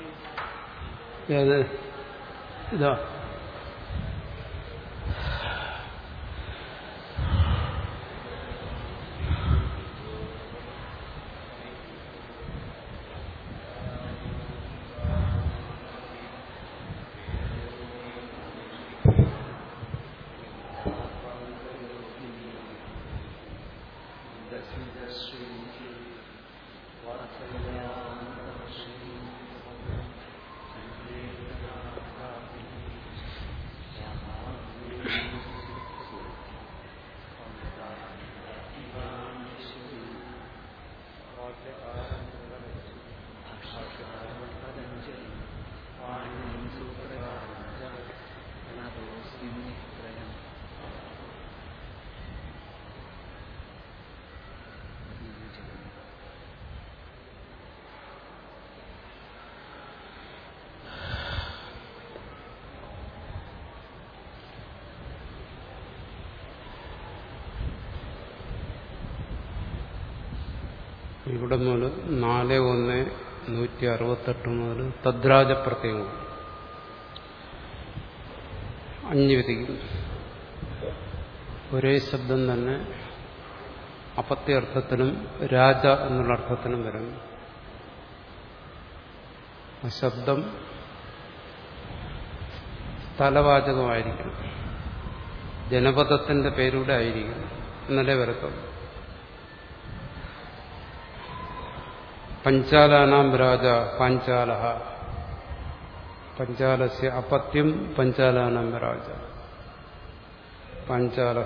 ഏത് ഇതാ ഇവിടെ മുതൽ നാല് ഒന്ന് നൂറ്റി അറുപത്തെട്ട് മുതൽ തദ്രാജ പ്രത്യയങ്ങൾ അഞ്ഞു വിധിക്കുന്നു ഒരേ ശബ്ദം തന്നെ അപത്യർത്ഥത്തിനും രാജ എന്നുള്ള അർത്ഥത്തിനും വരുന്നു ആ ശബ്ദം സ്ഥലവാചകമായിരിക്കണം ജനപദത്തിന്റെ പേരൂടെ ആയിരിക്കണം എന്നല്ലേ വരത്തുള്ളൂ പഞ്ചാലാനാം രാജ പാഞ്ചാല പഞ്ചാലസ്യ അപത്യം പഞ്ചാലാനാം രാജ പാഞ്ചാല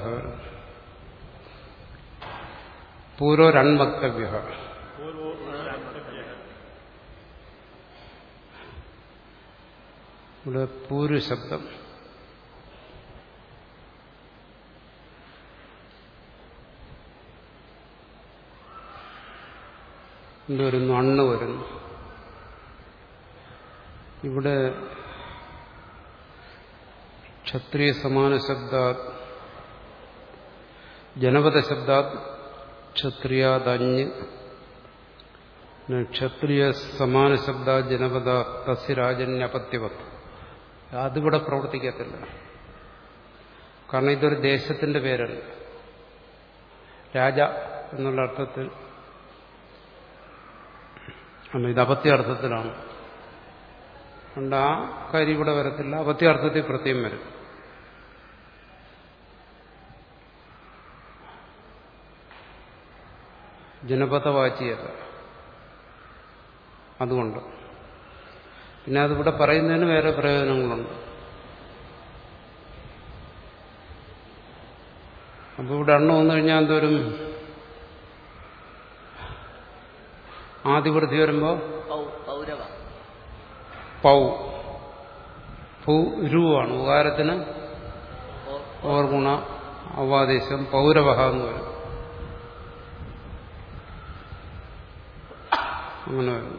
പൂർവരൺവക്തവ്യ ഇവിടെ പൂരു ശബ്ദം എന്ത് വരുന്നു അണ്ണ് വരുന്നു ഇവിടെ ക്ഷത്രിയ സമാന ശബ്ദാത് ജനപദ ശബ്ദാത് ക്ഷത്രിയാതഞ്ഞ് ക്ഷത്രിയ സമാന ശബ്ദ ജനപദ തസ്യ രാജന്യപത്യവത്ത് അതിവിടെ പ്രവർത്തിക്കത്തില്ല കാരണം ഇതൊരു ദേശത്തിന്റെ പേരല്ല രാജ എന്നുള്ള അർത്ഥത്തിൽ അല്ല ഇത് അപത്യാർത്ഥത്തിലാണ് അതുകൊണ്ട് ആ കാര്യം ഇവിടെ വരത്തില്ല അപത്യാർത്ഥത്തിൽ പ്രത്യേകം വരും ജനപദവാചിയല്ല അതുകൊണ്ട് പിന്നെ അതിവിടെ പറയുന്നതിന് വേറെ പ്രയോജനങ്ങളുണ്ട് അപ്പോൾ ഇവിടെ എണ്ണം വന്നു കഴിഞ്ഞാൽ എന്തോരും ആദിവൃത്തി വരുമ്പോൾ പൗരവ പൗ പൗ രുവാണ് ഉപകാരത്തിന് ഓർഗുണ അവാദേശം പൗരവഹ എന്ന് വരും അങ്ങനെ വരും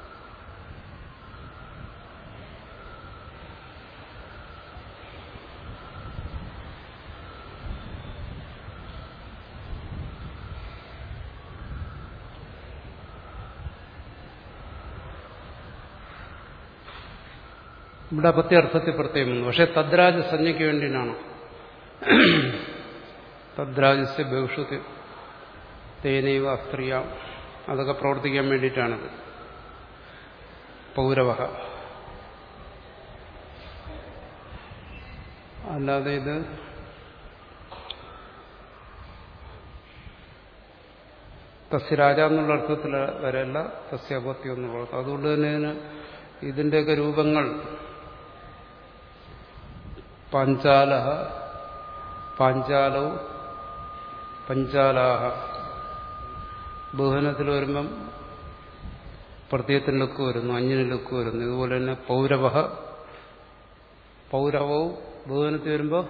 ഇവിടെ അപത്യർത്ഥത്തിൽ പ്രത്യേകം വന്നു പക്ഷെ തദ്രാജ സംജ്ഞയ്ക്ക് വേണ്ടിയിട്ടാണ് തദ്രാജസ്യ ഭവിഷ്യത്ത് തേനൈവ അസ്ത്രീയ അതൊക്കെ പ്രവർത്തിക്കാൻ വേണ്ടിയിട്ടാണിത് പൗരവഹ അല്ലാതെ ഇത് തസ്യ രാജ എന്നുള്ള അർത്ഥത്തിൽ വരെയല്ല തസ്യ അപത്യം എന്നുള്ള അർത്ഥം അതുകൊണ്ട് തന്നെ ഇതിന് ഇതിൻ്റെയൊക്കെ രൂപങ്ങൾ പാഞ്ചാല പാഞ്ചാലോ പഞ്ചാലാഹ ബഹുവനത്തിൽ വരുമ്പം പ്രത്യയത്തിന് ലുക്ക് വരുന്നു അഞ്ഞിന് ലുക്ക് വരുന്നു ഇതുപോലെ തന്നെ പൗരവ പൗരവവും ബഹുവനത്തിൽ വരുമ്പോൾ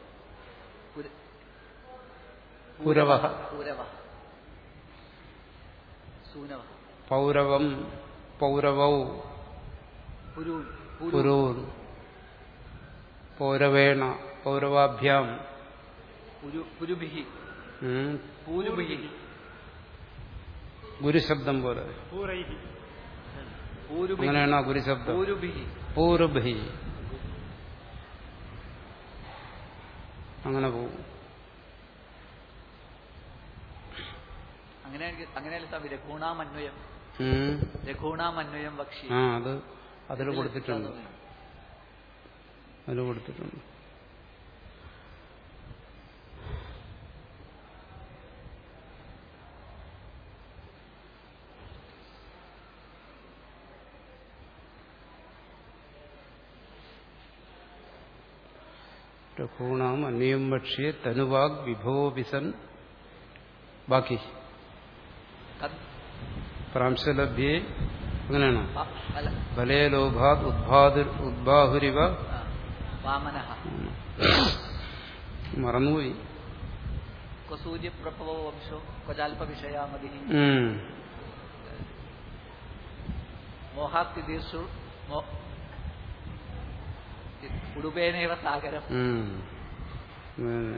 പുരവഹ പൂരവ സൂനവ പൗരവം പൗരവൗ പുരു പുരൂൻ പൗരവേണ പൗരവാഭ്യാം പുരു പുരുഭിഹി ഉം. പൂരുഭിഹി ഗുരുശബ്ദം പോലെ പൂരുഭിഹി അങ്ങനെയാണ് ആ ഗുരുശബ്ദം പൂരുഭിഹി പൂർഭി അങ്ങനെ പോകും അങ്ങനെ അങ്ങനെയല്ല സ്വാമി രഘൂണാമന്വയം ഉം. രഘൂണാമന്വയം പക്ഷി ആ അത് അതിൽ കൊടുത്തിട്ടുണ്ട് അതിൽ കൊടുത്തിട്ടുണ്ട് രഘൂണാം അന്യം ഭക്ഷ്യ തനുവാഗ് വിഭവോപിസൻ ബാക്കി കദ്- പ്രാംശലഭ്യേ അങ്ങനെയാണോ പ- അല്ല ബലേ ലോഭാത് ഉദ്ഭാതു ഉദ്ബാഹുരിവ ആ, വാമനഃ മറന്നുപോയി ക്വസൂര്യപ്രഭവോ വംശോ ക്വജാൽപ വിഷയാമതി ഉം. മോഹാത്തിദീർഷു മോ ഉടുപേനേവ സാഗരം ഉം. ഉം.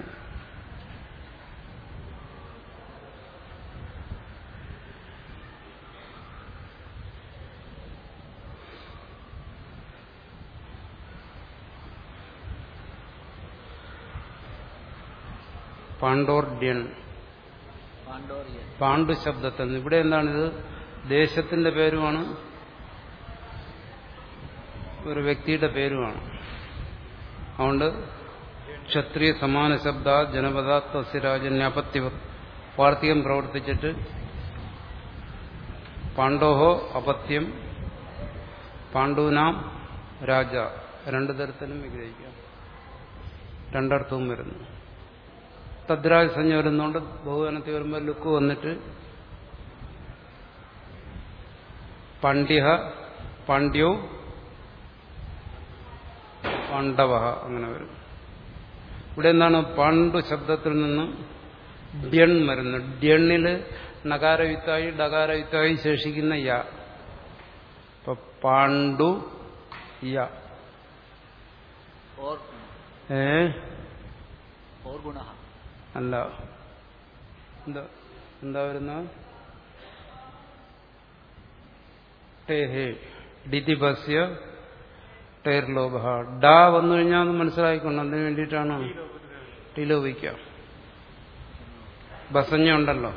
പാണ്ഡോർഡ്യൻ പാണ്ഡോറിയൻ പാണ്ഡു ശബ്ദത്തിൽ നിന്ന് ഇവിടെ എന്താണിത് ദേശത്തിന്റെ പേരുമാണ് ഒരു വ്യക്തിയുടെ പേരുമാണ് അതുകൊണ്ട് ക്ഷത്രിയ സമാന ശബ്ദ ജനപദ തസ്യരാജന്യാപത്യ വാർത്തികം പ്രവർത്തിച്ചിട്ട് പാണ്ഡോഹോ അപത്യം പാണ്ഡൂനാം രാജ രണ്ടു തരത്തിലും വിഗ്രഹിക്കാം രണ്ടർത്ഥവും വരുന്നു തദ്രാജ സംജ്ഞ വരുന്നതുകൊണ്ട് ബഹുവനത്തിൽ വരുമ്പോൾ ലുക്ക് വന്നിട്ട് പണ്ഡ്യ പാണ്ഡ്യോ പാണ്ഡവ അങ്ങനെ വരും ഇവിടെ എന്താണ് പാണ്ഡു ശബ്ദത്തിൽ നിന്ന് ഡ്യൺ വരുന്നു ഡ്യണ്ണില് നകാരയുക്തായി ഡകാരയുക്തായി ശേഷിക്കുന്ന യ ഇപ്പൊ പാണ്ഡു യ ഓർ ഏ ഓർ ഗുണ അല്ല എന്താ എന്താ വരുന്ന ടേഹേ ഡിതിബസ്യ ടേർലോഭ ഡ വന്നു കഴിഞ്ഞാൽ അത് മനസ്സിലായിക്കൊണ്ട് അതിന് വേണ്ടിയിട്ടാണ് ടിലോപിക്കാം ബസഞ്ഞ ഉണ്ടല്ലോ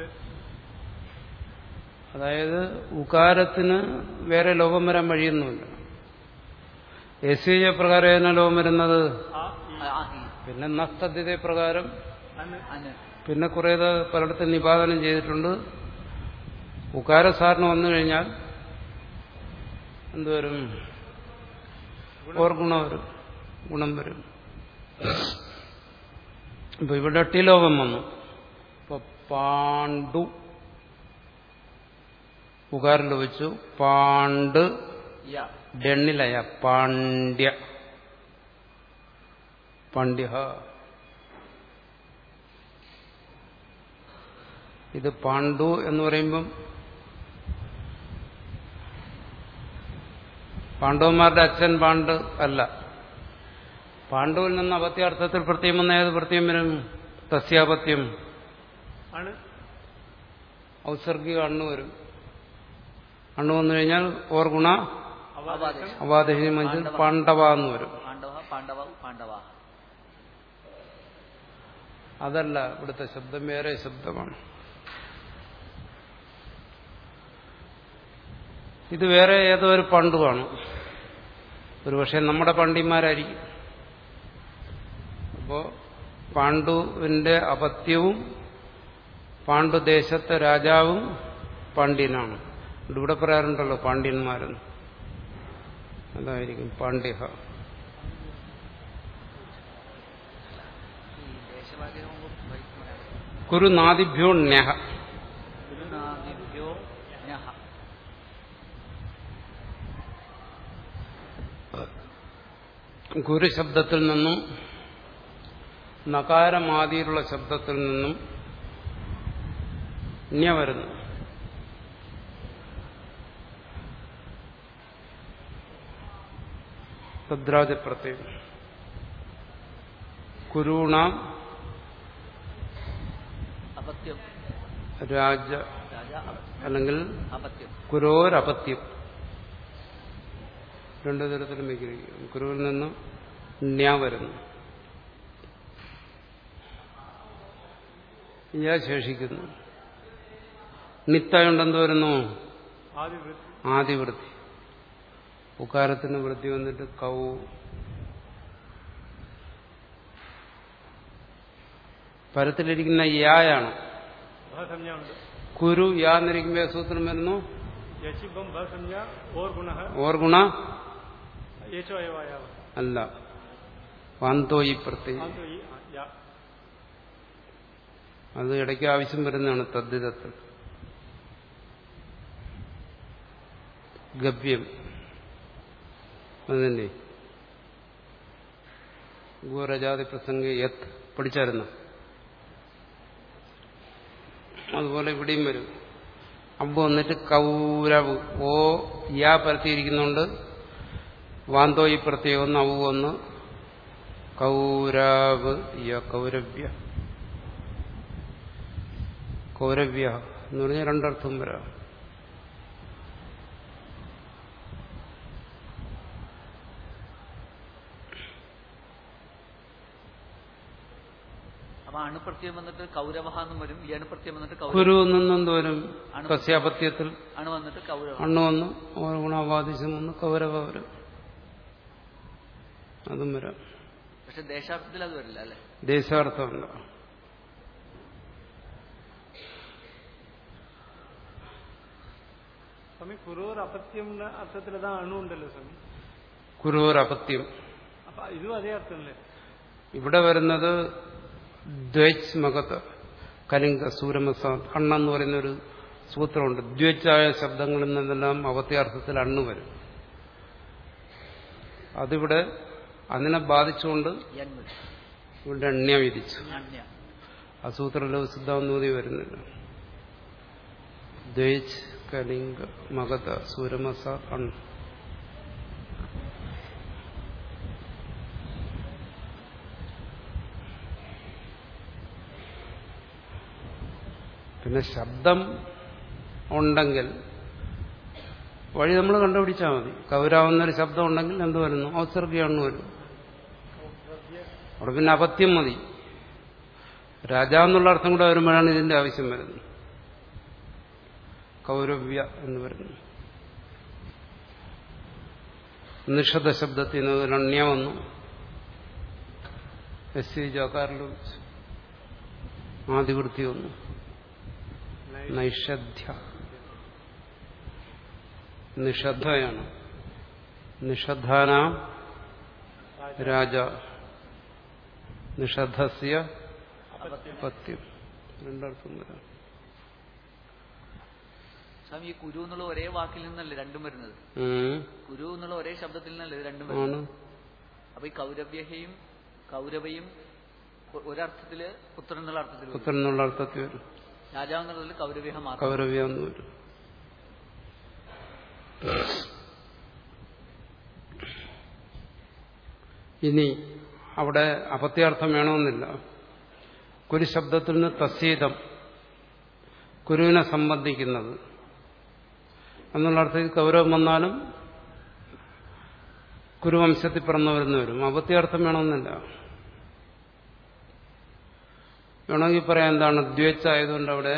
അതായത് ഉകാരത്തിന് വേറെ ലോകം വരാൻ വഴിയൊന്നുമില്ല എസ് ഐ പ്രകാരം ഏതിനാ ലോകം വരുന്നത് പിന്നെ നസ്തദ്ധ്യത പ്രകാരം അന് പിന്നെ കുറേ പലയിടത്തും നിപാതനം ചെയ്തിട്ടുണ്ട് ഉകാരസാറിന് വന്നു കഴിഞ്ഞാൽ എന്തുവരും ഓർ ഗുണം വരും ഗുണം വരും ഇപ്പൊ ഇവിടെ ടിലോകം വന്നു ഇപ്പൊ പാണ്ഡു ഉകാരിൽ വെച്ചു പാണ്ട് യ ഡെണ്ണിലയ പാണ്ഡ്യ പാണ്ഡ്യ ഇത് പാണ്ഡു എന്ന് പറയുമ്പം പാണ്ഡവന്മാരുടെ അച്ഛൻ പാണ്ഡ് അല്ല പാണ്ഡുവിൽ നിന്ന് അപത്യാർത്ഥത്തിൽ പ്രത്യം വന്ന ഏത് പ്രത്യം വരും തസ്യാപത്യം ആണ് ഔസർഗിക അണ്ണു വരും അണ്ണു വന്നു കഴിഞ്ഞാൽ ഓർ ഗുണ അവാദേശം അവാദഹിനി മഞ്ചിൽ പാണ്ഡവ എന്ന് വരും പാണ്ഡവ പാണ്ഡവ പാണ്ഡവ അതല്ല ഇവിടുത്തെ ശബ്ദം വേറെ ശബ്ദമാണ് ഇത് വേറെ ഏതോ ഒരു പണ്ടുമാണ് ഒരുപക്ഷെ നമ്മുടെ പണ്ഡിമാരായിരിക്കും അപ്പോ പാണ്ഡുവിന്റെ അപത്യവും പാണ്ഡുദേശത്തെ രാജാവും പാണ്ഡ്യനാണ് ഇവിടെ പറയാറുണ്ടല്ലോ പാണ്ഡ്യന്മാരെന്ന് അതായിരിക്കും പാണ്ഡ്യ ഈ ദേശവാചകവും വഹിക്കുന്നതാണ്. കുരുനാദിഭ്യോ ണ്യഹ ഗുരുനാദിഭ്യോ ജ്ഞഃ. ഗുരുശബ്ദത്തിൽ നിന്നും നകാരമാതിയിലുള്ള ശബ്ദത്തിൽ നിന്നും ണ്യ വരുന്നു തദ്രാജപ്രത്യം കുരൂണാം അപത്യം രാജ രാജ അപ- അല്ലെങ്കിൽ അപത്യം കുരോരപത്യം രണ്ടു തരത്തിലും വിഗ്രഹിക്കാം കുരുവിൽ നിന്ന് ണ്യ വരുന്നു യ ശേഷിക്കുന്നു നിത്തായുണ്ടെന്ത് വരുന്നു ആദിവൃത്തി ആദിവൃത്തി ഉക്കാരത്തിന് വൃത്തി വന്നിട്ട് കൗ പരത്തിലിരിക്കുന്ന യായാണ് ഭസംജ്ഞ ഉണ്ട് കുരു യാ എന്നിരിക്കുമ്പോൾ സൂത്രം വരുന്നു യശിബം ഭസംജ്ഞ ഓർ ഗുണ ഓർ ഗുണ യേശോ അയവായാവ അല്ല വാന്തോയി പ്രത്യേക ആന്തോ ഈ ആ, യാ. അത് ഇടയ്ക്ക് ആവശ്യം വരുന്നതാണ് തദ്ധിതത്തിൽ ഗവ്യം അതുതന്നെ ഗോരജാതി പ്രസംഗ യത് പഠിച്ചായിരുന്നു അതുപോലെ ഇവിടെയും വരും അമ്പ് വന്നിട്ട് കൗരവ് ഓ യാ പരത്തിയിരിക്കുന്നുണ്ട് വാന്തോയി പ്രത്യേകം ഒന്ന് അവു ഒന്ന് കൗരവ് യ കൗരവ്യ കൗരവ്യ എന്ന് പറഞ്ഞാൽ രണ്ടർത്ഥം വരാം അപ്പൊ അണുപ്രത്യം വന്നിട്ട് കൗരവഹ എന്നും വരും ഈ അണുപ്രത്യം വന്നിട്ട് കൗരവ കുരു നിന്നെന്ത് വരും കസ്യാപത്യത്തിൽ അണു വന്നിട്ട് കൗരവ അണ്ണു വന്നു ഓരോ ഗുണാവാദിശം വന്നു കൗരവ വരും അതും വരാം പക്ഷെ ദേശാർത്ഥത്തിൽ അത് വരില്ല അല്ലെ ദേശാർത്ഥമല്ല സ്വാമി കുറൂർ അപത്യം എന്ന അർത്ഥത്തിൽ അതാ അണു ഉണ്ടല്ലോ സ്വാമി കുരൂരപത്യം അപ്പൊ ഇതും അതേ അർത്ഥമല്ലേ ഇവിടെ വരുന്നത് ദ്വൈസ് മകത്ത് കലിംഗ സൂരമസ അണ്ണെന്ന് പറയുന്ന ഒരു സൂത്രമുണ്ട് ദ്വൈച്ചായ ശബ്ദങ്ങളിൽ നിന്നെല്ലാം അവത്യാർത്ഥത്തിൽ അണ്ണ് വരും അതിവിടെ അതിനെ ബാധിച്ചുകൊണ്ട് യൻ വരും ഇവിടെ എണ്ണ്യ വിധിച്ചു അന്യ ആ സൂത്രത്തിൽ സിദ്ധാന്തൂതി വരുന്നില്ല ദ്വൈച്ച് കലിംഗ മഗധ സൂരമസ അണ്ണ് പിന്നെ ശബ്ദം ഉണ്ടെങ്കിൽ വഴി നമ്മൾ കണ്ടുപിടിച്ചാൽ മതി കൗരാവുന്നൊരു ശബ്ദം ഉണ്ടെങ്കിൽ എന്ത് വരുന്നു ഔസർഗിയാണെന്ന് വരും അവിടെ പിന്നെ അപത്യം മതി രാജാവെന്നുള്ള അർത്ഥം കൂടെ വരുമ്പോഴാണ് ഇതിന്റെ ആവശ്യം വരുന്നത് കൗരവ്യ എന്ന് വരുന്നു നിഷധ ശബ്ദത്തിൽ നിന്ന് രണ്യ വന്നു എസ് സി ജാക്കാരിൽ ആദിവൃത്തി വന്നു നൈഷധ്യ നിഷദ്ധയാണ് നിഷദ്ധാനാം രാജ നിഷദ്ധസ്യ പത്യം രണ്ടർത്ഥം വരാം സ്വാമി ഈ കുരു എന്നുള്ള ഒരേ വാക്കിൽ നിന്നല്ലേ രണ്ടും വരുന്നത് ഉം. കുരു എന്നുള്ള ഒരേ ശബ്ദത്തിൽ നിന്നല്ലേ ഇത് രണ്ടും ആണ് വരുന്നത് അപ്പൊ ഈ കൗരവ്യഹയും കൗരവയും ഒ- ഒരർത്ഥത്തില് പുത്രൻ എന്നുള്ള അർത്ഥത്തിൽ വരും പുത്രൻ എന്നുള്ള അർത്ഥത്തിൽ വരും രാജാവ് എന്നുള്ളതിൽ കൗരവ്യഹ മാത്രം കൗരവ്യ എന്ന് വരും ഇനി അവിടെ അപത്യാർത്ഥം വേണമെന്നില്ല കുരു ശബ്ദത്തിൽ നിന്ന് തസ്സീതം കുരുവിനെ സംബന്ധിക്കുന്നത് എന്നുള്ള അർത്ഥത്തിൽ കൗരവം വന്നാലും കുരുവംശത്തിൽ പിറന്നവരെന്ന് വരും അപത്യാർത്ഥം വേണമെന്നില്ല വേണമെങ്കിൽ പറയാം എന്താണ് ദ്വേച്ചായതുകൊണ്ട് അവിടെ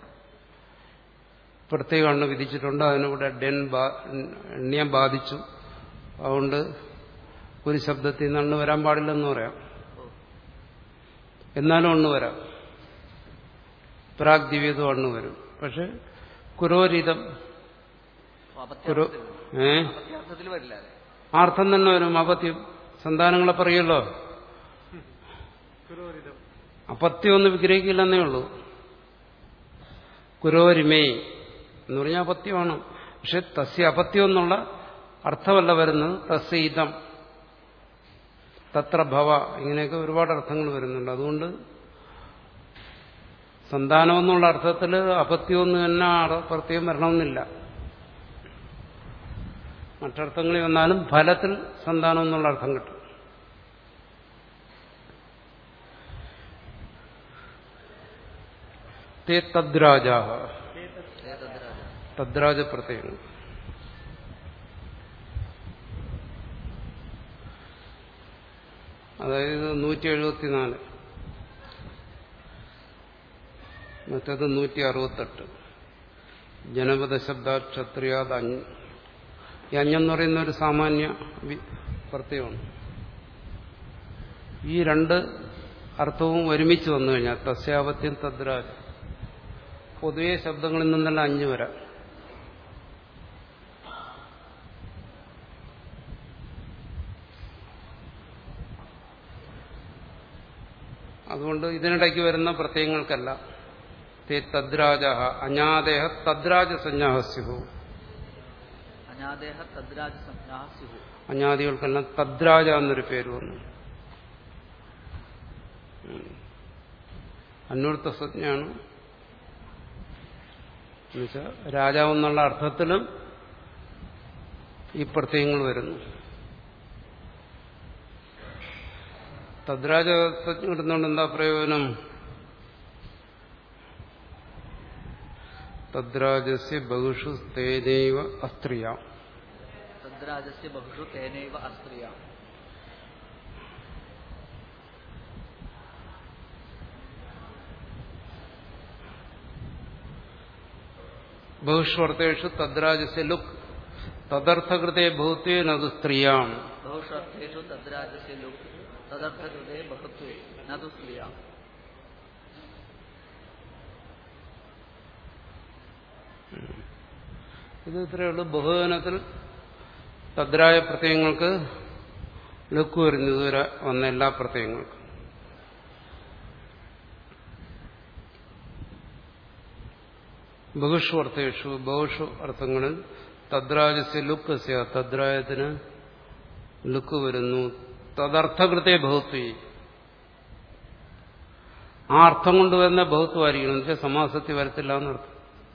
പ്രത്യേക അണ്ണ് വിധിച്ചിട്ടുണ്ട് അതിനിവിടെ ഡെൻ ബാ- എണ്ണിയം ബാധിച്ചു അതുകൊണ്ട് ഒരു ശബ്ദത്തിൽ നിന്ന് അണ്ണ് വരാൻ പാടില്ലെന്ന് പറയാം എന്നാലും അണ്ണ് വരാം പ്രാഗ്ദിവ്യതും അണ്ണ് വരും പക്ഷെ കുരോരിതം കുരു അപത്യാർത്ഥത്തിൽ വരും. ഏ അപത്യാർത്ഥത്തിൽ വരില്ല അല്ലെ ആർത്ഥം തന്നെ വരും അപത്യം സന്താനങ്ങളെ പറയുമല്ലോ കുറൂരിതം അപത്യം ഒന്ന് വിഗ്രഹിക്കില്ലെന്നേ ഉള്ളൂ കുരോരിമേ എന്ന് പറഞ്ഞാൽ അപത്യമാണ് പക്ഷെ തസ്യ അപത്യം എന്നുള്ള അർത്ഥമല്ല വരുന്നത് തസ്യ ഇതം തത്ര ഭവ ഇങ്ങനെയൊക്കെ ഒരുപാട് അർത്ഥങ്ങൾ വരുന്നുണ്ട് അതുകൊണ്ട് സന്താനം എന്നുള്ള അർത്ഥത്തിൽ അപത്യം എന്ന് തന്നെ അറ- പ്രത്യേകം വരണമെന്നില്ല മറ്റർത്ഥങ്ങളിൽ വന്നാലും ഫലത്തിൽ സന്താനം എന്നുള്ള അർത്ഥം കിട്ടും തേ തദ്രാജാഹ തദ്രാജ പ്രത്യേകം അതായത് നൂറ്റി എഴുപത്തിനാല് മറ്റത് നൂറ്റി അറുപത്തെട്ട് ജനപദ ശബ്ദ ക്ഷത്രിയാത് അഞ്ഞ് ഈ അഞ്ഞെന്ന് പറയുന്ന ഒരു സാമാന്യ വി- പ്രത്യയമാണ് ഈ രണ്ട് അർത്ഥവും ഒരുമിച്ച് വന്നു കഴിഞ്ഞാൽ തസ്യാപത്യം തദ്രാജ പൊതുവെ ശബ്ദങ്ങളിൽ നിന്നെല്ലാം അഞ്ഞ് വരാം അതുകൊണ്ട് ഇതിനിടയ്ക്ക് വരുന്ന പ്രത്യയങ്ങൾക്കല്ല തേ തദ്രാജ അഞ്ഞാദേഹ തദ്രാജസഞ്ജാഹസ്യു അനാദേഹ തദ്രാജ സംജ്ഞാസ്യു അഞ്ഞാദികൾക്കെല്ലാം തദ്രാജ എന്നൊരു പേര് വന്നു ഉം. അന്വർത്ഥ സംജ്ഞയാണ് എന്നുവെച്ചാൽ രാജാവെന്നുള്ള അർത്ഥത്തിലും ഈ പ്രത്യയങ്ങൾ വരുന്നു തദ്രാജ സംജ്ഞ ഇടുന്നതുകൊണ്ട് എന്താ പ്രയോജനം തദ്രാജസ്യ ബഹുഷു തേനൈവ അസ്ത്രീയാം തദ്രാജസ്യ ബഹുഷു തേനൈവ അസ്ത്രീയ ബഹുഷ്വർത്ഥേഷു തദ്രാജസ്യ ലുക്ക് തദർത്ഥകൃതേ ഭൂത്വേ നതു സ്ത്രീയാം ബഹുഷർത്ഥേഷു തദ്രാജസ്യ ലുക് തദർത്ഥകൃതേ ബഹുത്വേ നതു സ്ത്രീയ ഇത് ഇത്രയേ ഉള്ളൂ ബഹുവനത്തിൽ തദ്രായ പ്രത്യയങ്ങൾക്ക് ലുക്ക് വരുന്നു ഇതുവരെ വന്ന എല്ലാ പ്രത്യയങ്ങൾക്കും ബഹുഷു അർത്ഥേഷു ബഹുഷു അർത്ഥങ്ങളിൽ തദ്രാജസ്യ ലുക്ക് സ്യ തദ്രായത്തിന് ലുക്ക് വരുന്നു തദർത്ഥകൃതേ ബഹുത്വി ആ അർത്ഥം കൊണ്ട് വരുന്ന ബഹുത്വമായിരിക്കണം എന്നുവെച്ചാൽ സമാസത്തിൽ വരത്തില്ല എന്നർത്ഥം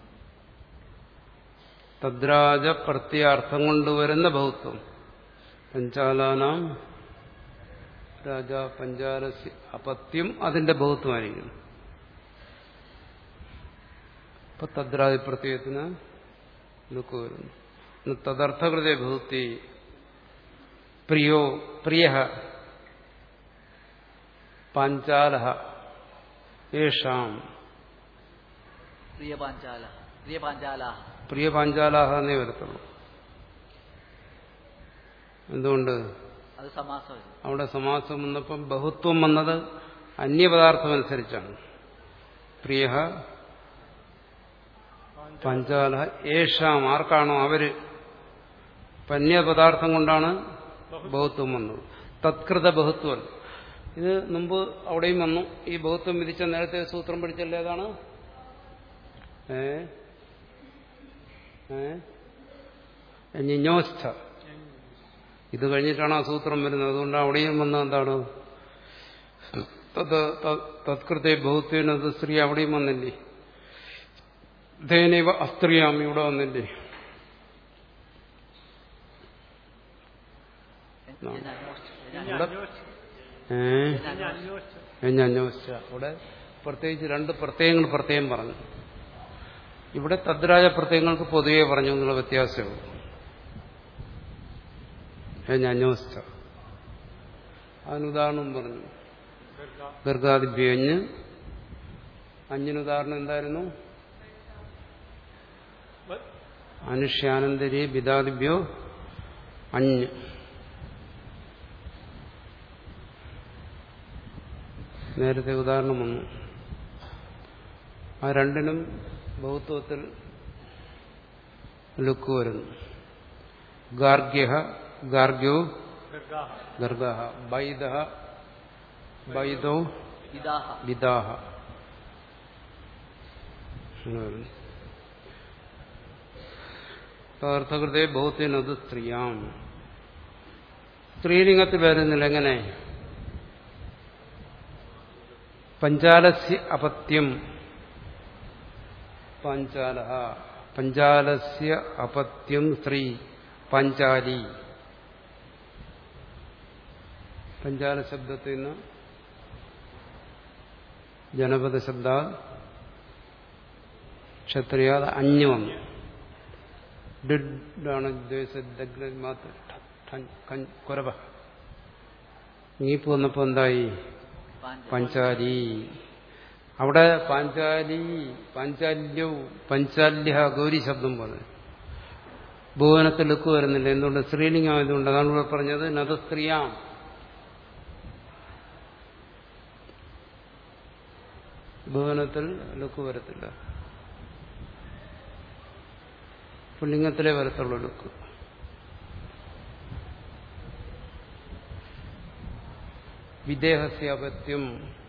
തദ്രാജ പ്രത്യാർത്ഥം കൊണ്ടുവരുന്ന ബഹുത്വം പഞ്ചാലാനാം രാജ പഞ്ചാലസ്യ അപത്യം അതിന്റെ ബഹുത്വമായിരിക്കണം ഇപ്പൊ തദ്രാജ പ്രത്യയത്തിന് ലുക്ക് വരുന്നു ഇന്ന് തദർത്ഥകൃതേ ബഹുത്തി പ്രിയോ പ്രിയ പാഞ്ചാല യേഷാം പ്രിയ പാഞ്ചാല പ്രിയ പാഞ്ചാലാഹ പ്രിയ പാഞ്ചാലാഹ എന്നേ വരത്തുള്ളൂ എന്തുകൊണ്ട് അത് സമാസം അവിടെ സമാസം വന്നപ്പം ബഹുത്വം വന്നത് അന്യപദാർത്ഥം അനുസരിച്ചാണ് പ്രിയ പഞ്ചാല ഏഷാം ആർക്കാണോ അവര് ഇപ്പം അന്യപദാർത്ഥം കൊണ്ടാണ് ബഹുത്വം വന്നത് തത്കൃത ബഹുത്വം ഇത് മുമ്പ് അവിടെയും വന്നു ഈ ബഹുത്വം വിധിച്ച നേരത്തെ സൂത്രം പഠിച്ചല്ലേ ഏതാണ് ഏ ഏ ഞോസ്ഥ ഇത് കഴിഞ്ഞിട്ടാണ് ആ സൂത്രം വരുന്നത് അതുകൊണ്ട് അവിടെയും വന്ന എന്താണ് തത് ത- തത്കൃത്തെ ബഹുത്വനത് സ്ത്രീ അവിടെയും വന്നില്ലേ ധേനൈവ അസ്ത്രീയാം ഇവിടെ വന്നില്ലേ ഞാൻ അന്വേഷിച്ചു ഞാൻ ഇനി ഇവിടെ- അന്വേഷിച്ചു ഏ ഇനി അന്വേഷിച്ചു ഞാൻ അന്വേഷിച്ച അവിടെ പ്രത്യേകിച്ച് രണ്ട് പ്രത്യയങ്ങൾ പ്രത്യേകം പറഞ്ഞു ഇവിടെ തദ്രാജ പ്രത്യയങ്ങൾക്ക് പൊതുവെ പറഞ്ഞു എന്നുള്ള വ്യത്യാസമുള്ളൂ ഞാൻ അന്വേഷിച്ച അതിനുദാഹരണം പറഞ്ഞു ഗർഗാദിഭ്യഞ്ഞ് അഞ്ഞിനുദാഹരണം എന്തായിരുന്നു അനുഷ്യാനന്തരി ബിദാദിഭ്യോ അഞ്ഞ് നേരത്തെ ഉദാഹരണം വന്നു ആ രണ്ടിനും ബഹുത്വത്തിൽ ലുക്ക് വരുന്നു ഗാർഗ്യ ഗാർഗ്യോ ഗർഗാഹ ഗർഗ ബൈദ ബൈദോ വിദാഹ വിദാഹ എന്ന് വരുന്നു. തദർത്ഥകൃതേ ബഹുത്തിനത് സ്ത്രീയാം സ്ത്രീലിംഗത്തിൽ വരുന്നില്ല എങ്ങനെ പഞ്ചാലസ്യ അപത്യം പാഞ്ചാല പഞ്ചാലസ്യ അപത്യം സ്ത്രീ പാഞ്ചാലി പഞ്ചാല ശബ്ദത്തിൽ നിന്ന് ജനപദ ശബ്ദ ക്ഷത്രിയ അഞ്ഞു വന്നു ഡിഡാണ് ഉദ്ദേശിച്ചത് കുരവ നീപ്പ് വന്നപ്പോ എന്തായി പാഞ്ച പഞ്ചാലി അവിടെ പാഞ്ചാലി പാഞ്ചാല്യവും പഞ്ചാല്യ ഗൗരി ശബ്ദം പോലെ ഭുവനത്തിൽ ലുക്ക് വരുന്നില്ല എന്തുകൊണ്ട് സ്ത്രീലിംഗം ആയതുകൊണ്ട് അതാണ് ഇവിടെ പറഞ്ഞത് നത് സ്ത്രീയാം ഭുവനത്തിൽ ലുക്ക് വരത്തില്ല പുല്ലിംഗത്തിലേ വരത്തുള്ളൂ ലുക്ക് വിദേഹസ്യാപത്യം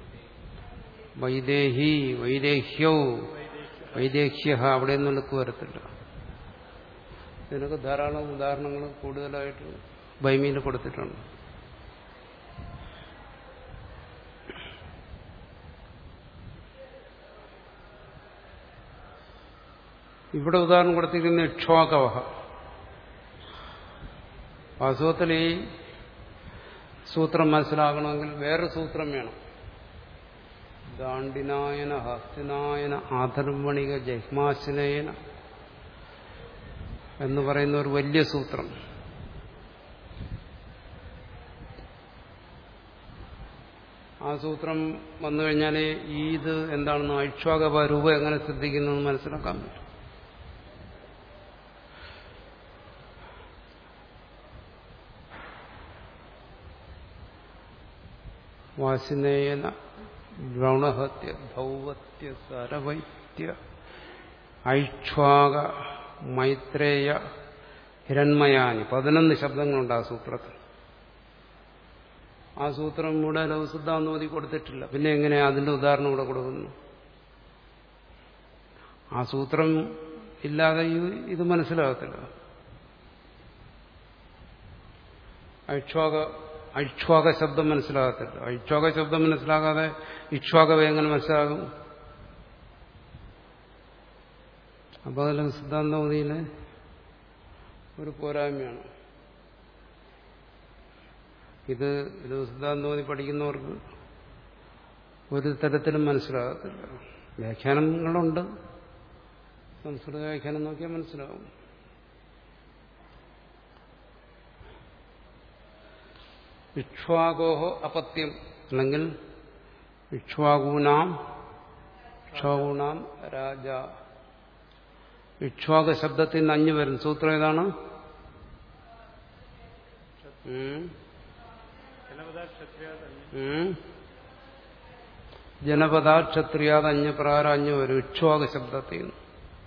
വൈദേഹി വൈദേഹ്യൗ വൈദേഹ്യ അവിടെ നിന്ന് ലുക്ക് വരത്തില്ല ഇതിനൊക്കെ ധാരാളം ഉദാഹരണങ്ങൾ കൂടുതലായിട്ട് ബൈമിയിൽ കൊടുത്തിട്ടുണ്ട് ഇവിടെ ഉദാഹരണം കൊടുത്തിരിക്കുന്ന ഇക്ഷ്വാകവഹ വാസ്തവത്തിൽ ഈ സൂത്രം മനസ്സിലാകണമെങ്കിൽ വേറൊരു സൂത്രം വേണം ദാണ്ഡിനായന ഹസ്തിനായന ആധർവണിക ജഹ്മാശനയന എന്ന് പറയുന്ന ഒരു വലിയ സൂത്രം ആ സൂത്രം വന്നു കഴിഞ്ഞാൽ ഈ ഇത് എന്താണെന്ന് ഐക്ഷ്വാക രൂപ എങ്ങനെ ശ്രദ്ധിക്കുന്നു എന്ന് മനസ്സിലാക്കാൻ പറ്റും വാസിനേയന ദ്രൗണഹത്യ ധൗവത്യ സരവൈത്യ ഐക്ഷ്വാക മൈത്രേയ ഹിരൺമയാനി പതിനൊന്ന് ശബ്ദങ്ങളുണ്ട് ആ സൂത്രത്തിൽ ആ സൂത്രം ഇവിടെ ലഘുസിദ്ധാന്തോതി കൊടുത്തിട്ടില്ല പിന്നെ എങ്ങനെയാ അതിന്റെ ഉദാഹരണം ഇവിടെ കൊടുക്കുന്നു ആ സൂത്രം ഇല്ലാതെ ഈ- ഇത് മനസ്സിലാകത്തില്ല ഐക്ഷ്വാക ഐക്ഷ്വാക ശബ്ദം മനസ്സിലാകത്തില്ല ഐക്ഷ്വാക ശബ്ദം മനസ്സിലാകാതെ ഇക്ഷ്വാകവ എങ്ങനെ മനസ്സിലാകും അപ്പോൾ അതിൽ സിദ്ധാന്തമതിയിലെ ഒരു പോരായ്മയാണ് ഇത് ഇത് സിദ്ധാന്തമതി പഠിക്കുന്നവർക്ക് ഒരു തരത്തിലും മനസ്സിലാകത്തില്ല വ്യാഖ്യാനങ്ങളുണ്ട് സംസ്കൃത വ്യാഖ്യാനം നോക്കിയാൽ മനസ്സിലാവും ഇക്ഷ്വാകോഹോ അപത്യം അല്ലെങ്കിൽ ഇക്ഷ്വാകൂനാം ഇക്ഷ്വാകൂണാം രാജ ഇക്ഷ്വാക ശബ്ദത്തിൽ നിന്ന് അഞ്ഞു വരും സൂത്രം ഏതാണ് ഉം. ജനപദ ക്ഷത്രിയ ഉം. ജനപദ ക്ഷത്രിയാത് അഞ്ഞ പ്രകാരം അഞ്ഞു വരും ഇക്ഷ്വാക ശബ്ദത്തിൽ നിന്ന്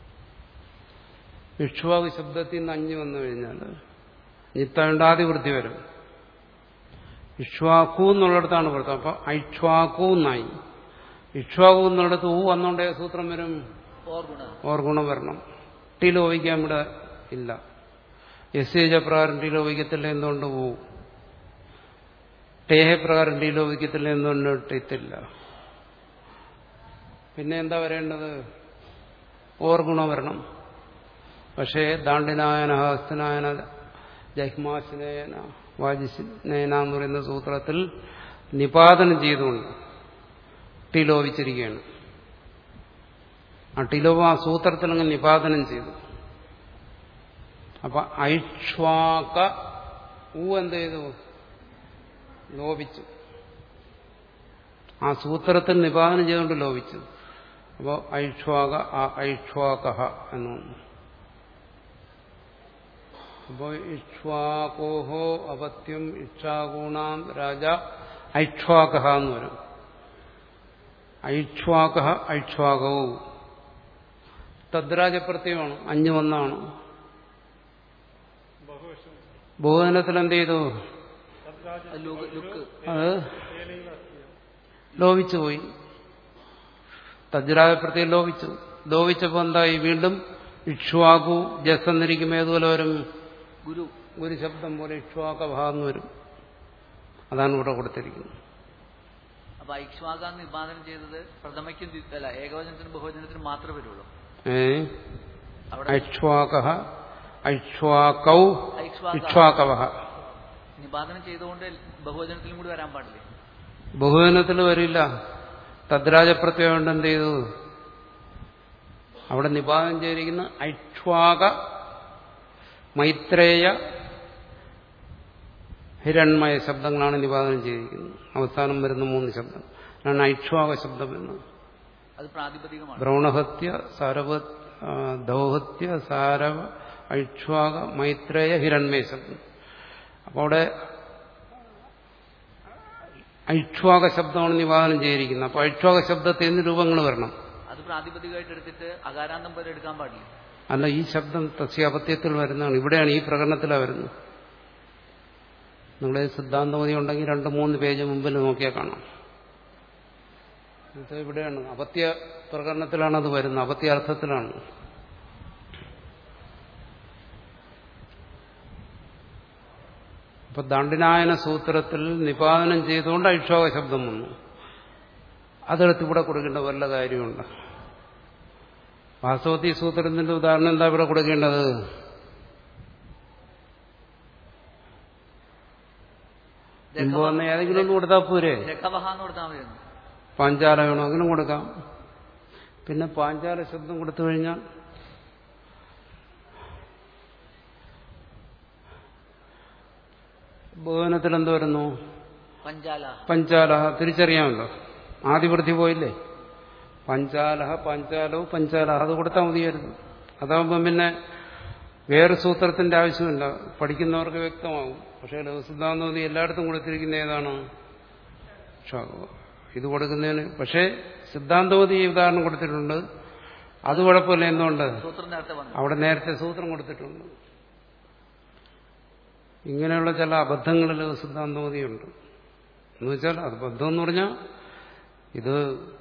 ഇക്ഷ്വാക ശബ്ദത്തിൽ നിന്ന് അഞ്ഞു വന്നു കഴിഞ്ഞാൽ നിത്തണ്ടാതി വൃത്തി വരും ഇക്ഷ്വാക്കു എന്നുള്ളിടത്താണ് വൃത്തം അപ്പൊ ഐക്ഷ്വാക്കു എന്നായി ഇക്ഷ്വാക്കു എന്നുള്ളിടത്ത് ഊ വന്നോണ്ടേ സൂത്രം വരും ഓർ ഗുണ ഓർഗുണം വരണം ടി ലോപിക്കാൻ ഇവിടെ ഇല്ല എസ് എജ പ്രകാരം ടി ലോപിക്കത്തില്ല എന്തുകൊണ്ട് ഊ ടേഹ പ്രകാരം ടി ലോപിക്കത്തില്ല എന്തുകൊണ്ട് ടിത്തില്ല പിന്നെ എന്താ വരേണ്ടത് ഓർഗുണം വരണം പക്ഷേ ദാണ്ഡിനായന ഹസ്തനായന ജഹ്മാസിനേന വാജിനേന എന്ന് പറയുന്ന സൂത്രത്തിൽ നിപാതനം ചെയ്തുകൊണ്ട് ടി ലോപിച്ചിരിക്കുകയാണ് ആ ടിലോപം ആ സൂത്രത്തിൽ അങ്ങ് നിപാതനം ചെയ്തു അപ്പൊ ഐക്ഷ്വാക ഊ എന്ത് ചെയ്തു ലോപിച്ചു ആ സൂത്രത്തിൽ നിപാതനം ചെയ്തുകൊണ്ട് ലോപിച്ചു അപ്പോൾ ഐക്ഷ്വാക ആ ഐക്ഷ്വാക എന്ന് വന്നു അപ്പോൾ ഇക്ഷ്വാകോഹോ അപത്യം ഇക്ഷാഗൂണാം രാജ ഐക്ഷ്വാക എന്ന് വരും ഐക്ഷ്വാക ഐക്ഷ്വാകവും തദ്രാജപ്രത്യമാണ് അഞ്ഞു വന്നാണ് ബഹുവശം ബഹുവചനത്തിൽ എന്ത് ചെയ്തു തദ്രാജ ലുക്ക് ലുക്ക് അത് ഏലൈവ അസ്തി ലോപിച്ചു പോയി തജ്രാജപ്രത്യം ലോപിച്ചു ലോപിച്ചപ്പോ എന്തായി വീണ്ടും ഇക്ഷ്വാകു ജസ് എന്നിരിക്കുമ്പോൾ ഏതുപോലെ വരും ഗുരു ഒരു ശബ്ദം പോലെ ഇക്ഷ്വാക ഭാഗം വരും അതാണ് ഇവിടെ കൊടുത്തിരിക്കുന്നത് അപ്പൊ ഐക്ഷ്വാക നിബാധനം ചെയ്തത് പ്രഥമയ്ക്കും ദ്വി- അല്ല ഏകവചനത്തിനും ബഹുവചനത്തിനും മാത്രമേ വരുള്ളൂ ഏ അവിടെ ഐക്ഷ്വാക ഐക്ഷ്വാകൗ ഐക്ഷ്വാക ഇക്ഷ്വാകവ നിബാധനം ചെയ്തുകൊണ്ട് ബഹുവചനത്തിലും കൂടി വരാൻ പാടില്ലേ ബഹുവചനത്തിൽ വരില്ല തദ്രാജപ്രത്യം കൊണ്ട് എന്ത് ചെയ്തു അവിടെ നിപാതം ചെയ്തിരിക്കുന്ന ഐക്ഷ്വാക മൈത്രേയ ഹിരൺമയ ശബ്ദങ്ങളാണ് നിവാദനം ചെയ്തിരിക്കുന്നത് അവസാനം വരുന്ന മൂന്ന് ശബ്ദം അതാണ് ഐക്ഷ്വാക ശബ്ദം എന്ന് അത് പ്രാതിപതികമാണ് ബ്രൗണഹത്യ സാരവ ആ, ദൗഹത്യ സാരവ ഐക്ഷ്വാക മൈത്രേയ ഹിരൺമയ ശബ്ദം അപ്പോൾ അവിടെ ഐക്ഷ്വാക ശബ്ദമാണ് നിവാദനം ചെയ്തിരിക്കുന്നത് അപ്പോൾ ഐക്ഷ്വാക ശബ്ദത്തിൽ നിന്ന് രൂപങ്ങൾ വരണം അത് പ്രാതിപതികമായിട്ട് എടുത്തിട്ട് അകാരാന്തം പോലെ എടുക്കാൻ പാടില്ല അല്ല ഈ ശബ്ദം തസ്യാപത്യത്തിൽ വരുന്നതാണ് ഇവിടെയാണ് ഈ പ്രകടനത്തിലാണ് വരുന്നത് നിങ്ങളുടെ സിദ്ധാന്തമതി ഉണ്ടെങ്കിൽ രണ്ട് മൂന്ന് പേജ് മുമ്പിൽ നോക്കിയാൽ കാണാം ഇത് ഇവിടെയാണ് അപത്യ പ്രകടനത്തിലാണ് അത് വരുന്നത് അപത്യ അർത്ഥത്തിലാണ് അപ്പൊ ദണ്ഡിനായന സൂത്രത്തിൽ നിപാതനം ചെയ്തുകൊണ്ട് ഐക്ഷോക ശബ്ദം വന്നു അതെടുത്ത് ഇവിടെ കൊടുക്കേണ്ട വല്ല കാര്യമുണ്ട് വാസ്തവത്തിൽ ഈ സൂത്രത്തിന്റെ ഉദാഹരണം എന്താ ഇവിടെ കൊടുക്കേണ്ടത് മുമ്പ് വന്ന ഏതെങ്കിലും ഒന്ന് കൊടുത്താൽ പോരെ രഖവഹ എന്ന് കൊടുത്താൽ മതി പാഞ്ചാല വേണോ അങ്ങനെ കൊടുക്കാം പിന്നെ പാഞ്ചാല ശബ്ദം കൊടുത്തു കഴിഞ്ഞാൽ ഭുവനത്തിൽ എന്ത് വരുന്നു പഞ്ചാല പഞ്ചാലഹ തിരിച്ചറിയാമല്ലോ ആദിവൃത്തി പോയില്ലേ പഞ്ചാലഹ പഞ്ചാലവും പഞ്ചാലഹ അത് കൊടുത്താൽ മതിയായിരുന്നു അതാകുമ്പം പിന്നെ വേറെ സൂത്രത്തിന്റെ ആവശ്യമില്ല പഠിക്കുന്നവർക്ക് വ്യക്തമാകും പക്ഷേ ലഘുസിദ്ധാന്തോതി എല്ലായിടത്തും കൊടുത്തിരിക്കുന്ന ഏതാണ് ക്ഷ- ഇത് കൊടുക്കുന്നതിന് പക്ഷേ സിദ്ധാന്തോതി ഈ ഉദാഹരണം കൊടുത്തിട്ടുണ്ട് അത് കുഴപ്പമില്ല എന്തുകൊണ്ട് സൂത്രം നേരത്തെ വന്നു അവിടെ നേരത്തെ സൂത്രം കൊടുത്തിട്ടുണ്ട് ഇങ്ങനെയുള്ള ചില അബദ്ധങ്ങളിൽ സിദ്ധാന്തമതിയുണ്ട് എന്ന് വെച്ചാൽ അത് ബദ്ധം എന്ന് പറഞ്ഞാൽ ഇത്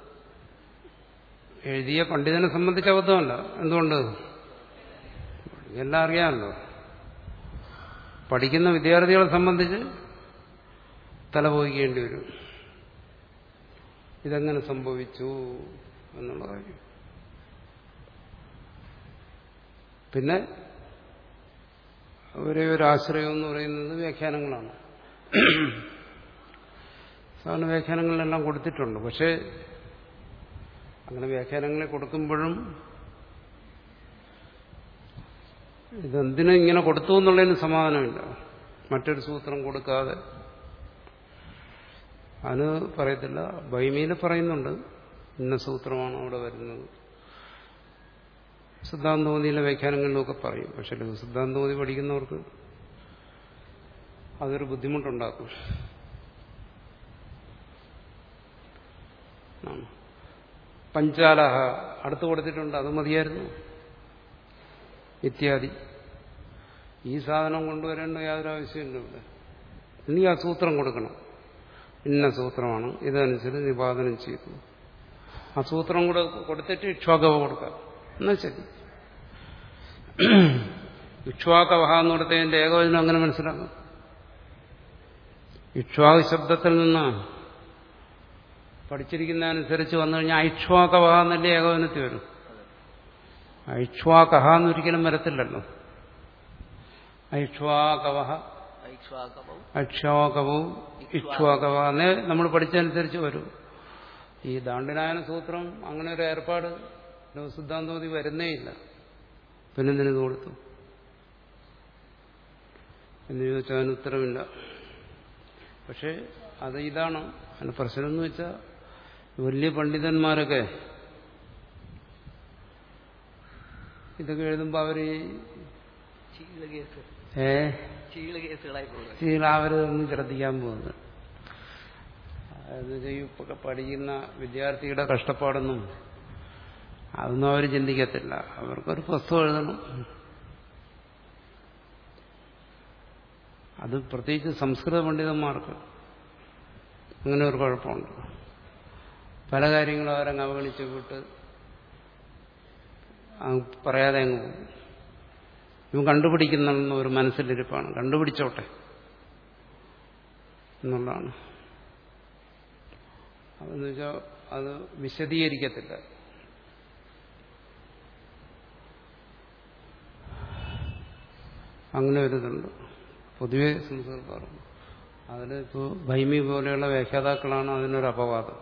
എഴുതിയ പണ്ഡിതനെ സംബന്ധിച്ച അബദ്ധമല്ല എന്തുകൊണ്ട് എല്ലാം അറിയാമല്ലോ പഠിക്കുന്ന വിദ്യാർത്ഥികളെ സംബന്ധിച്ച് തലപോയിക്കേണ്ടി വരും ഇതെങ്ങനെ സംഭവിച്ചു എന്നുള്ള കാര്യം പിന്നെ ഒരേ ഒരു ആശ്രയം എന്ന് പറയുന്നത് വ്യാഖ്യാനങ്ങളാണ് സാധാരണ വ്യാഖ്യാനങ്ങളിലെല്ലാം കൊടുത്തിട്ടുണ്ട് പക്ഷേ അങ്ങനെ വ്യാഖ്യാനങ്ങളെ കൊടുക്കുമ്പോഴും ഇതെന്തിനും ഇങ്ങനെ കൊടുത്തു എന്നുള്ളതിന് സമാധാനമില്ല മറ്റൊരു സൂത്രം കൊടുക്കാതെ അതിന് പറയത്തില്ല ബൈമിയിൽ പറയുന്നുണ്ട് ഇന്ന സൂത്രമാണ് അവിടെ വരുന്നത് സിദ്ധാന്തോതിയിലെ വ്യാഖ്യാനങ്ങളിലൊക്കെ പറയും പക്ഷെ സിദ്ധാന്തോതി പഠിക്കുന്നവർക്ക് അതൊരു ബുദ്ധിമുട്ടുണ്ടാക്കും ആണ്. പഞ്ചാലഹ അടുത്ത് കൊടുത്തിട്ടുണ്ട് അത് മതിയായിരുന്നു ഇത്യാദി ഈ സാധനം കൊണ്ടുവരേണ്ട യാതൊരു ആവശ്യമില്ല ഇവിടെ ഇനി ആ സൂത്രം കൊടുക്കണം ഇന്ന സൂത്രമാണ് ഇതനുസരിച്ച് നിപാതനം ചെയ്തു ആ സൂത്രം കൂടെ കൊടുത്തിട്ട് ഇക്ഷ്വാകവ കൊടുക്കാം എന്നാ ശരി ഇക്ഷ്വാകവഹ എന്ന് കൊടുത്തതിന്റെ ഏകവചനം അങ്ങനെ മനസ്സിലാക്കും ഇക്ഷ്വാക് ശബ്ദത്തിൽ നിന്ന് പഠിച്ചിരിക്കുന്ന അനുസരിച്ച് വന്നു കഴിഞ്ഞാൽ ഐക്ഷ്വാകവഹ എന്നല്ലേ ഏകവചനത്തിൽ വരും ഐക്ഷ്വാകഹ എന്നൊരിക്കലും വരത്തില്ലല്ലോ ഐക്ഷ്വാകവഹ ഐക്ഷ്വാകവും അക്ഷോകവും ഇക്ഷ്വാകവ എന്നേ നമ്മൾ പഠിച്ചതനുസരിച്ച് വരും ഈ ദാണ്ഡിനായന സൂത്രം അങ്ങനെ ഒരു ഏർപ്പാട് സിദ്ധാന്തോതി വരുന്നേയില്ല പിന്നെന്തിനത് കൊടുത്തു എന്ന് ചോദിച്ചാൽ അതിന് ഉത്തരവില്ല പക്ഷേ അത് ഇതാണ് അതിന് പ്രശ്നം എന്ന് വെച്ചാൽ വലിയ പണ്ഡിതന്മാരൊക്കെ ഇതൊക്കെ എഴുതുമ്പോൾ അവർ ചീള കേസ് ഏ ചീള കേസുകളായി പോകുന്നത് ശീലാവരതൊന്നും ശ്രദ്ധിക്കാൻ പോകുന്നത് അത് ഈ ഇപ്പൊക്കെ പഠിക്കുന്ന വിദ്യാർത്ഥിയുടെ കഷ്ടപ്പാടൊന്നും അതൊന്നും അവർ ചിന്തിക്കത്തില്ല അവർക്കൊരു പുസ്തകം എഴുതണം അത് പ്രത്യേകിച്ച് സംസ്കൃത പണ്ഡിതന്മാർക്ക് അങ്ങനെ ഒരു കുഴപ്പമുണ്ട് പല കാര്യങ്ങളും അവരങ്ങ് അവഗണിച്ച് വിട്ട് അങ്ങ് പറയാതെ അങ്ങ് പോകും ഇവൻ കണ്ടുപിടിക്കുന്ന ഒരു മനസ്സിലിരിപ്പാണ് കണ്ടുപിടിച്ചോട്ടെ എന്നുള്ളതാണ് അതെന്ന് വെച്ചാൽ അത് വിശദീകരിക്കത്തില്ല അങ്ങനെ ഒരു ഇതുണ്ട് പൊതുവെ സംസ്കൃതക്കാറുണ്ട് അതിലിപ്പോൾ ഭൈമി പോലെയുള്ള വ്യാഖ്യാതാക്കളാണ് അതിനൊരു അപവാദം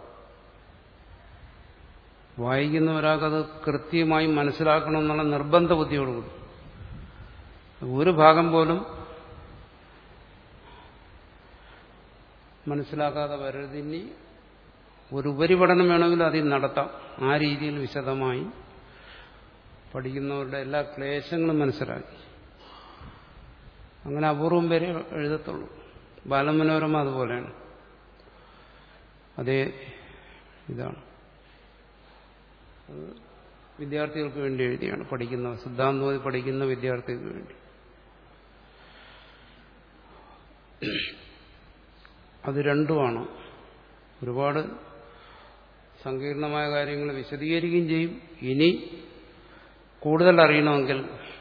വായിക്കുന്ന ഒരാൾക്കത് കൃത്യമായി മനസ്സിലാക്കണമെന്നുള്ള നിർബന്ധ ബുദ്ധിയോടുകൂടി ഒരു ഭാഗം പോലും മനസ്സിലാക്കാതെ വരരുത് ഇനി ഒരു ഉപരിപഠനം വേണമെങ്കിലും അതിൽ നടത്താം ആ രീതിയിൽ വിശദമായി പഠിക്കുന്നവരുടെ എല്ലാ ക്ലേശങ്ങളും മനസ്സിലാക്കി അങ്ങനെ അപൂർവം പേരെ എഴുതത്തുള്ളൂ ബാലമനോരമ അതുപോലെയാണ് അതേ ഇതാണ് അത് വിദ്യാർത്ഥികൾക്ക് വേണ്ടി എഴുതിയാണ് പഠിക്കുന്ന സിദ്ധാന്തോതി പഠിക്കുന്ന വിദ്യാർത്ഥികൾക്ക് വേണ്ടി അത് രണ്ടുമാണ് ഒരുപാട് സങ്കീർണമായ കാര്യങ്ങൾ വിശദീകരിക്കുകയും ചെയ്യും ഇനി കൂടുതൽ അറിയണമെങ്കിൽ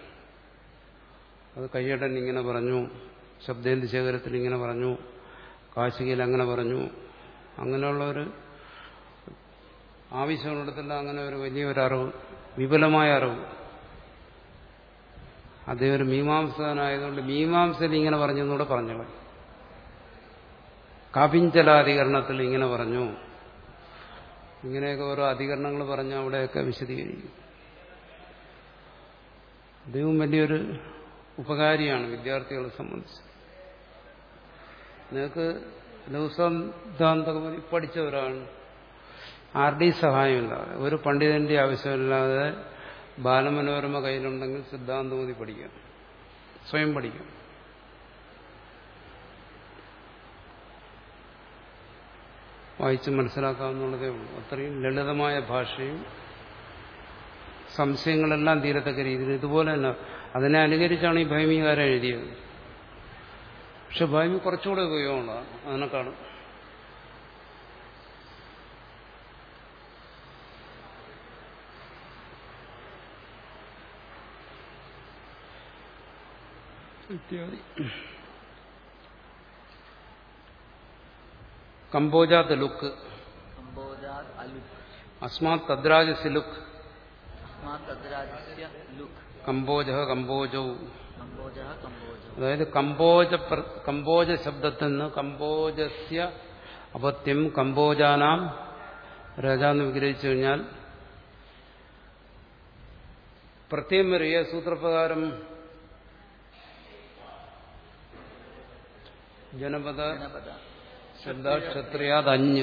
അത് കയ്യടൻ ഇങ്ങനെ പറഞ്ഞു ശബ്ദേന്ദു ശേഖരത്തിൽ ഇങ്ങനെ പറഞ്ഞു കാശികയിൽ അങ്ങനെ പറഞ്ഞു അങ്ങനെയുള്ള ഒരു ആവശ്യമുള്ളിടത്തുള്ള അങ്ങനെ ഒരു വലിയൊരു അറിവ് വിപുലമായ അറിവ് അദ്ദേഹം ഒരു മീമാംസകനായതുകൊണ്ട് മീമാംസയിൽ ഇങ്ങനെ പറഞ്ഞു എന്നൂടെ പറഞ്ഞു കാപിഞ്ചലാധികരണത്തിൽ ഇങ്ങനെ പറഞ്ഞു ഇങ്ങനെയൊക്കെ ഓരോ അധികരണങ്ങൾ പറഞ്ഞ് അവിടെയൊക്കെ വിശദീകരിക്കും അദ്ദേഹം വലിയൊരു ഉപകാരിയാണ് വിദ്യാർത്ഥികളെ സംബന്ധിച്ച് നിങ്ങൾക്ക് ലഘുസിദ്ധാന്തകമതി പഠിച്ചവരാണ് ആരുടെയും സഹായമില്ലാതെ ഒരു പണ്ഡിതന്റെ ആവശ്യമില്ലാതെ ബാലമനോരമ കയ്യിലുണ്ടെങ്കിൽ സിദ്ധാന്തമതി പഠിക്കാം സ്വയം പഠിക്കാം വായിച്ച് മനസ്സിലാക്കാവുന്നുള്ളതേ ഉള്ളൂ അത്രയും ലളിതമായ ഭാഷയും സംശയങ്ങളെല്ലാം തീരത്തക്ക രീതിയിൽ ഇതുപോലെ തന്നെ അതിനെ അനുകരിച്ചാണ് ഈ ഭൈമികാരം എഴുതിയത് പക്ഷെ ഭൈമി കുറച്ചുകൂടെ ഉപയോഗമുള്ളതാണ് അതിനെക്കാളും ഇത്യാദി കമ്പോജാത്ത് ലുക്ക് കമ്പോജാത് അലുക് അസ്മാത് തദ്രാജസ് ലുക്ക് അസ്മാത് തദ്രാജസ്യ ലുക് കമ്പോജ കമ്പോജവും കമ്പോജ കമ്പോജ അതായത് കമ്പോജ പ്ര- കമ്പോജ ശബ്ദത്തിൽ നിന്ന് കമ്പോജസ്യ അപത്യം കമ്പോജാനാം രജ എന്ന് വിഗ്രഹിച്ചു കഴിഞ്ഞാൽ പ്രത്യം വരിക സൂത്രപ്രകാരം ജനപദ ജനപദ ശബ്ദ ക്ഷത്രിയാത് അഞ്ഞ്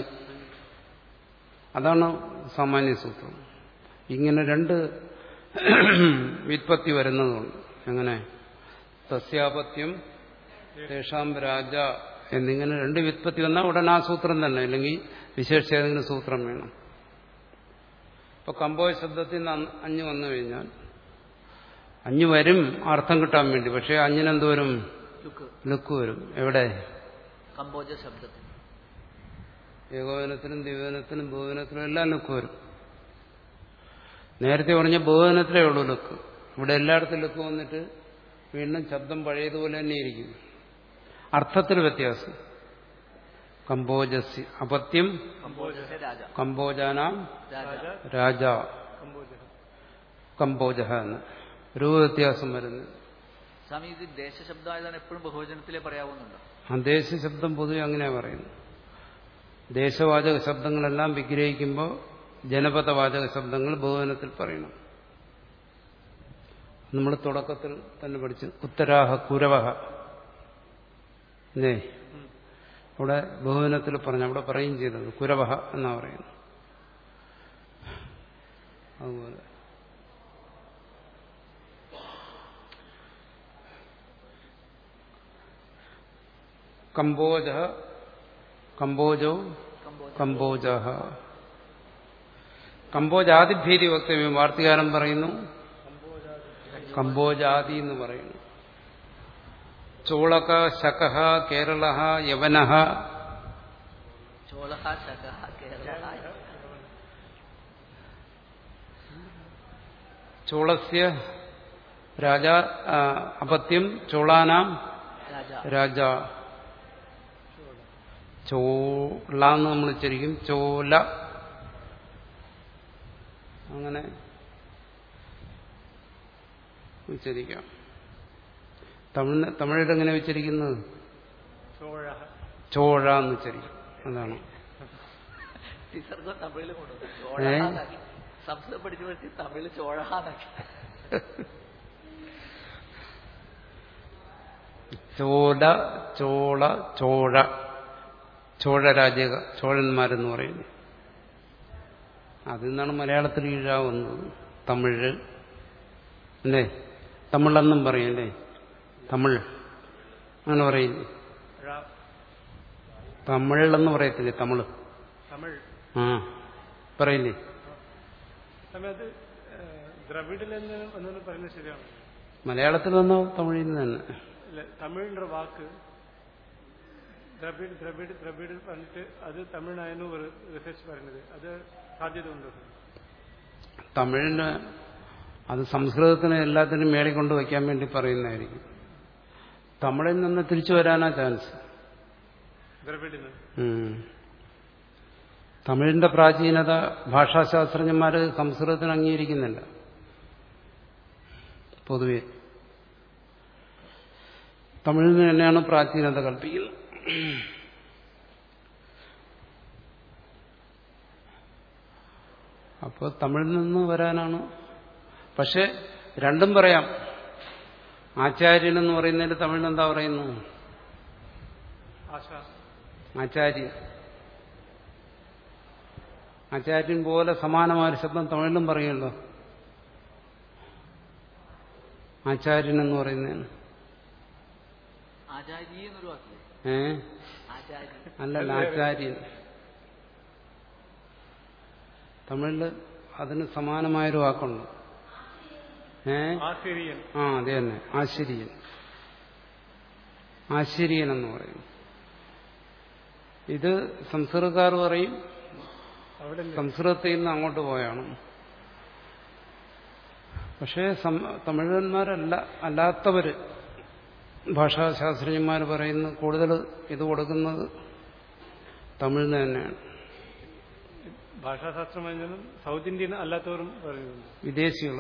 അതാണ് സാമാന്യ സൂത്രം ഇങ്ങനെ രണ്ട് വിത്പത്തി വരുന്നതുകൊണ്ട് എങ്ങനെ തസ്യാപത്യം തേഷാം രാജ എന്നിങ്ങനെ രണ്ട് വിത്പത്തി വന്നാൽ ഉടൻ ആ സൂത്രം തന്നെ അല്ലെങ്കിൽ വിശേഷിച്ച ഏതെങ്കിലും സൂത്രം വേണം ഇപ്പൊ കമ്പോയ ശബ്ദത്തിൽ നിന്ന് അന്ന് അഞ്ഞ് വന്നു കഴിഞ്ഞാൽ അഞ്ഞ് വരും അർത്ഥം കിട്ടാൻ വേണ്ടി പക്ഷേ അഞ്ഞിനെന്ത് വരും ലുക്ക് ലുക്ക് വരും എവിടെ കമ്പോജ ശബ്ദത്തിൽ ഏകോപനത്തിനും ദ്വിവേദനത്തിനും ബഹുവനത്തിനും എല്ലാം ലുക്ക് വരും നേരത്തെ പറഞ്ഞ ബഹുവനത്തിലേ ഉള്ളൂ ലുക്ക് ഇവിടെ എല്ലായിടത്തും ലുക്ക് വന്നിട്ട് വീണ്ടും ശബ്ദം പഴയതുപോലെ തന്നെ ഇരിക്കും അർത്ഥത്തിൽ വ്യത്യാസം കമ്പോജസ് അപത്യം കമ്പോജസ്യ രാജ കമ്പോജാനാം രാജ രാജ കമ്പോജ കമ്പോജ എന്ന് രൂപവ്യത്യാസം വരുന്നു സ്വാമി ഇത് ദേശശബ്ദമായതാണ് എപ്പോഴും ബഹുവചനത്തിലേ പറയാവുന്നുണ്ടോ ആ ദേശശബ്ദം പൊതുവെ അങ്ങനെയാ പറയുന്നത് ദേശവാചക ശബ്ദങ്ങളെല്ലാം വിഗ്രഹിക്കുമ്പോൾ ജനപദവാചക ശബ്ദങ്ങൾ ബഹുവനത്തിൽ പറയണം നമ്മൾ തുടക്കത്തിൽ തന്നെ പഠിച്ചു ഉത്തരാഹ കുരവഹ അല്ലേ അവിടെ ബഹുവനത്തിൽ പറഞ്ഞു അവിടെ പറയും ചെയ്തത് കുരവഹ എന്നാ പറയുന്നത് അതുപോലെ കമ്പോജ കമ്പോജോ കമ്പോജ കമ്പോജ കമ്പോജാതിഭേദി വക്തവ്യം വാർത്തികാരൻ പറയുന്നു കമ്പോജാതി എന്ന് പറയുന്നു ചോളക ശക കേരള യവന ചോള ശക കേരള ചോളസ്യ രാജ ആ, അപത്യം ചോളാനാം രാജ രാജ ചോള എന്ന് നമ്മൾ ഉച്ചരിക്കും ചോല അങ്ങനെ ഉച്ചരിക്കാം തമിഴ് തമിഴിൽ എങ്ങനെ ഉച്ചരിക്കുന്നത് ചോഴ ചോഴ എന്ന് ഉച്ചരിക്കും അതാണ് വിസർഗം തമിഴിൽ കൊണ്ടുവന്നു ഏ? ചോഴഹാന്നാക്കി സംസ്കൃതം പഠിച്ചു പഠിച്ച് തമിഴിൽ ചോഴഹാന്നാക്കി ചോല ചോള ചോഴ ചോഴരാജ്യ ചോഴന്മാരെന്ന് പറയുന്നത് അതിൽ നിന്നാണ് മലയാളത്തിൽ കീഴാവുന്നത് തമിഴ് അല്ലേ തമിഴെന്നും പറയും അല്ലേ തമിഴ് അങ്ങനെ പറയില്ലേ ഴ, തമിഴെന്ന് പറയത്തില്ലേ തമിഴ് തമിഴ് ആ പറയില്ലേ സമയത്ത് ദ്രവിഡിലെന്ന് ഒന്നു പറയുന്നത് ശരിയാണ് മലയാളത്തിൽ വന്നോ തമിഴിൽ നിന്ന് തന്നെ ഇല്ല തമിഴിന്റെ വാക്ക് ദ്രവിഡ് ദ്രവിഡ് ദ്രവിഡ് പറഞ്ഞിട്ട് അത് തമിഴിനായിരുന്നു ഒരു റിസർച്ച് പറയുന്നത് അത് സാധ്യത ഉണ്ട് തമിഴിന് അത് സംസ്കൃതത്തിന് എല്ലാത്തിനും മേളിൽ കൊണ്ട് വയ്ക്കാൻ വേണ്ടി പറയുന്നതായിരിക്കും തമിഴിൽ നിന്ന് തിരിച്ചു വരാനാ ചാൻസ് ദ്രവിഡിന് ഉം. തമിഴിന്റെ പ്രാചീനത ഭാഷാശാസ്ത്രജ്ഞന്മാര് സംസ്കൃതത്തിന് അംഗീകരിക്കുന്നില്ല പൊതുവെ തമിഴിന് തന്നെയാണ് പ്രാചീനത കൽപ്പിക്കുന്നത് അപ്പോൾ തമിഴിൽ നിന്ന് വരാനാണ് പക്ഷെ രണ്ടും പറയാം ആചാര്യൻ എന്ന് പറയുന്നതിൽ തമിഴിൽ എന്താ പറയുന്നു ആശ ആചാര്യൻ ആചാര്യൻ പോലെ സമാനമായ ഒരു ശബ്ദം തമിഴിലും പറയുമല്ലോ ആചാര്യൻ എന്ന് പറയുന്നതിന് ആചാര്യ എന്നൊരു വാക്കില്ലേ ഏ ആചാര്യ അല്ലല്ല ആചാര്യൻ തമിഴില് അതിന് സമാനമായൊരു വാക്കുണ്ട് ഏ ആസിരിയൻ ആ അതെ തന്നെ ആശ്ചര്യൻ ആശ്ചര്യൻ എന്ന് പറയും ഇത് സംസ്കൃതക്കാർ പറയും അവിടെ സംസ്കൃതത്തിൽ നിന്ന് അങ്ങോട്ട് പോയാണ് പക്ഷേ സം- തമിഴന്മാരല്ല അല്ലാത്തവര് ഭാഷാശാസ്ത്രജ്ഞന്മാർ പറയുന്ന കൂടുതൽ ഇത് കൊടുക്കുന്നത് തമിഴിന് തന്നെയാണ് ഭാഷാശാസ്ത്രം പറഞ്ഞാലും സൗത്ത് ഇന്ത്യൻ അല്ലാത്തവരും പറയുന്നുണ്ട് വിദേശികൾ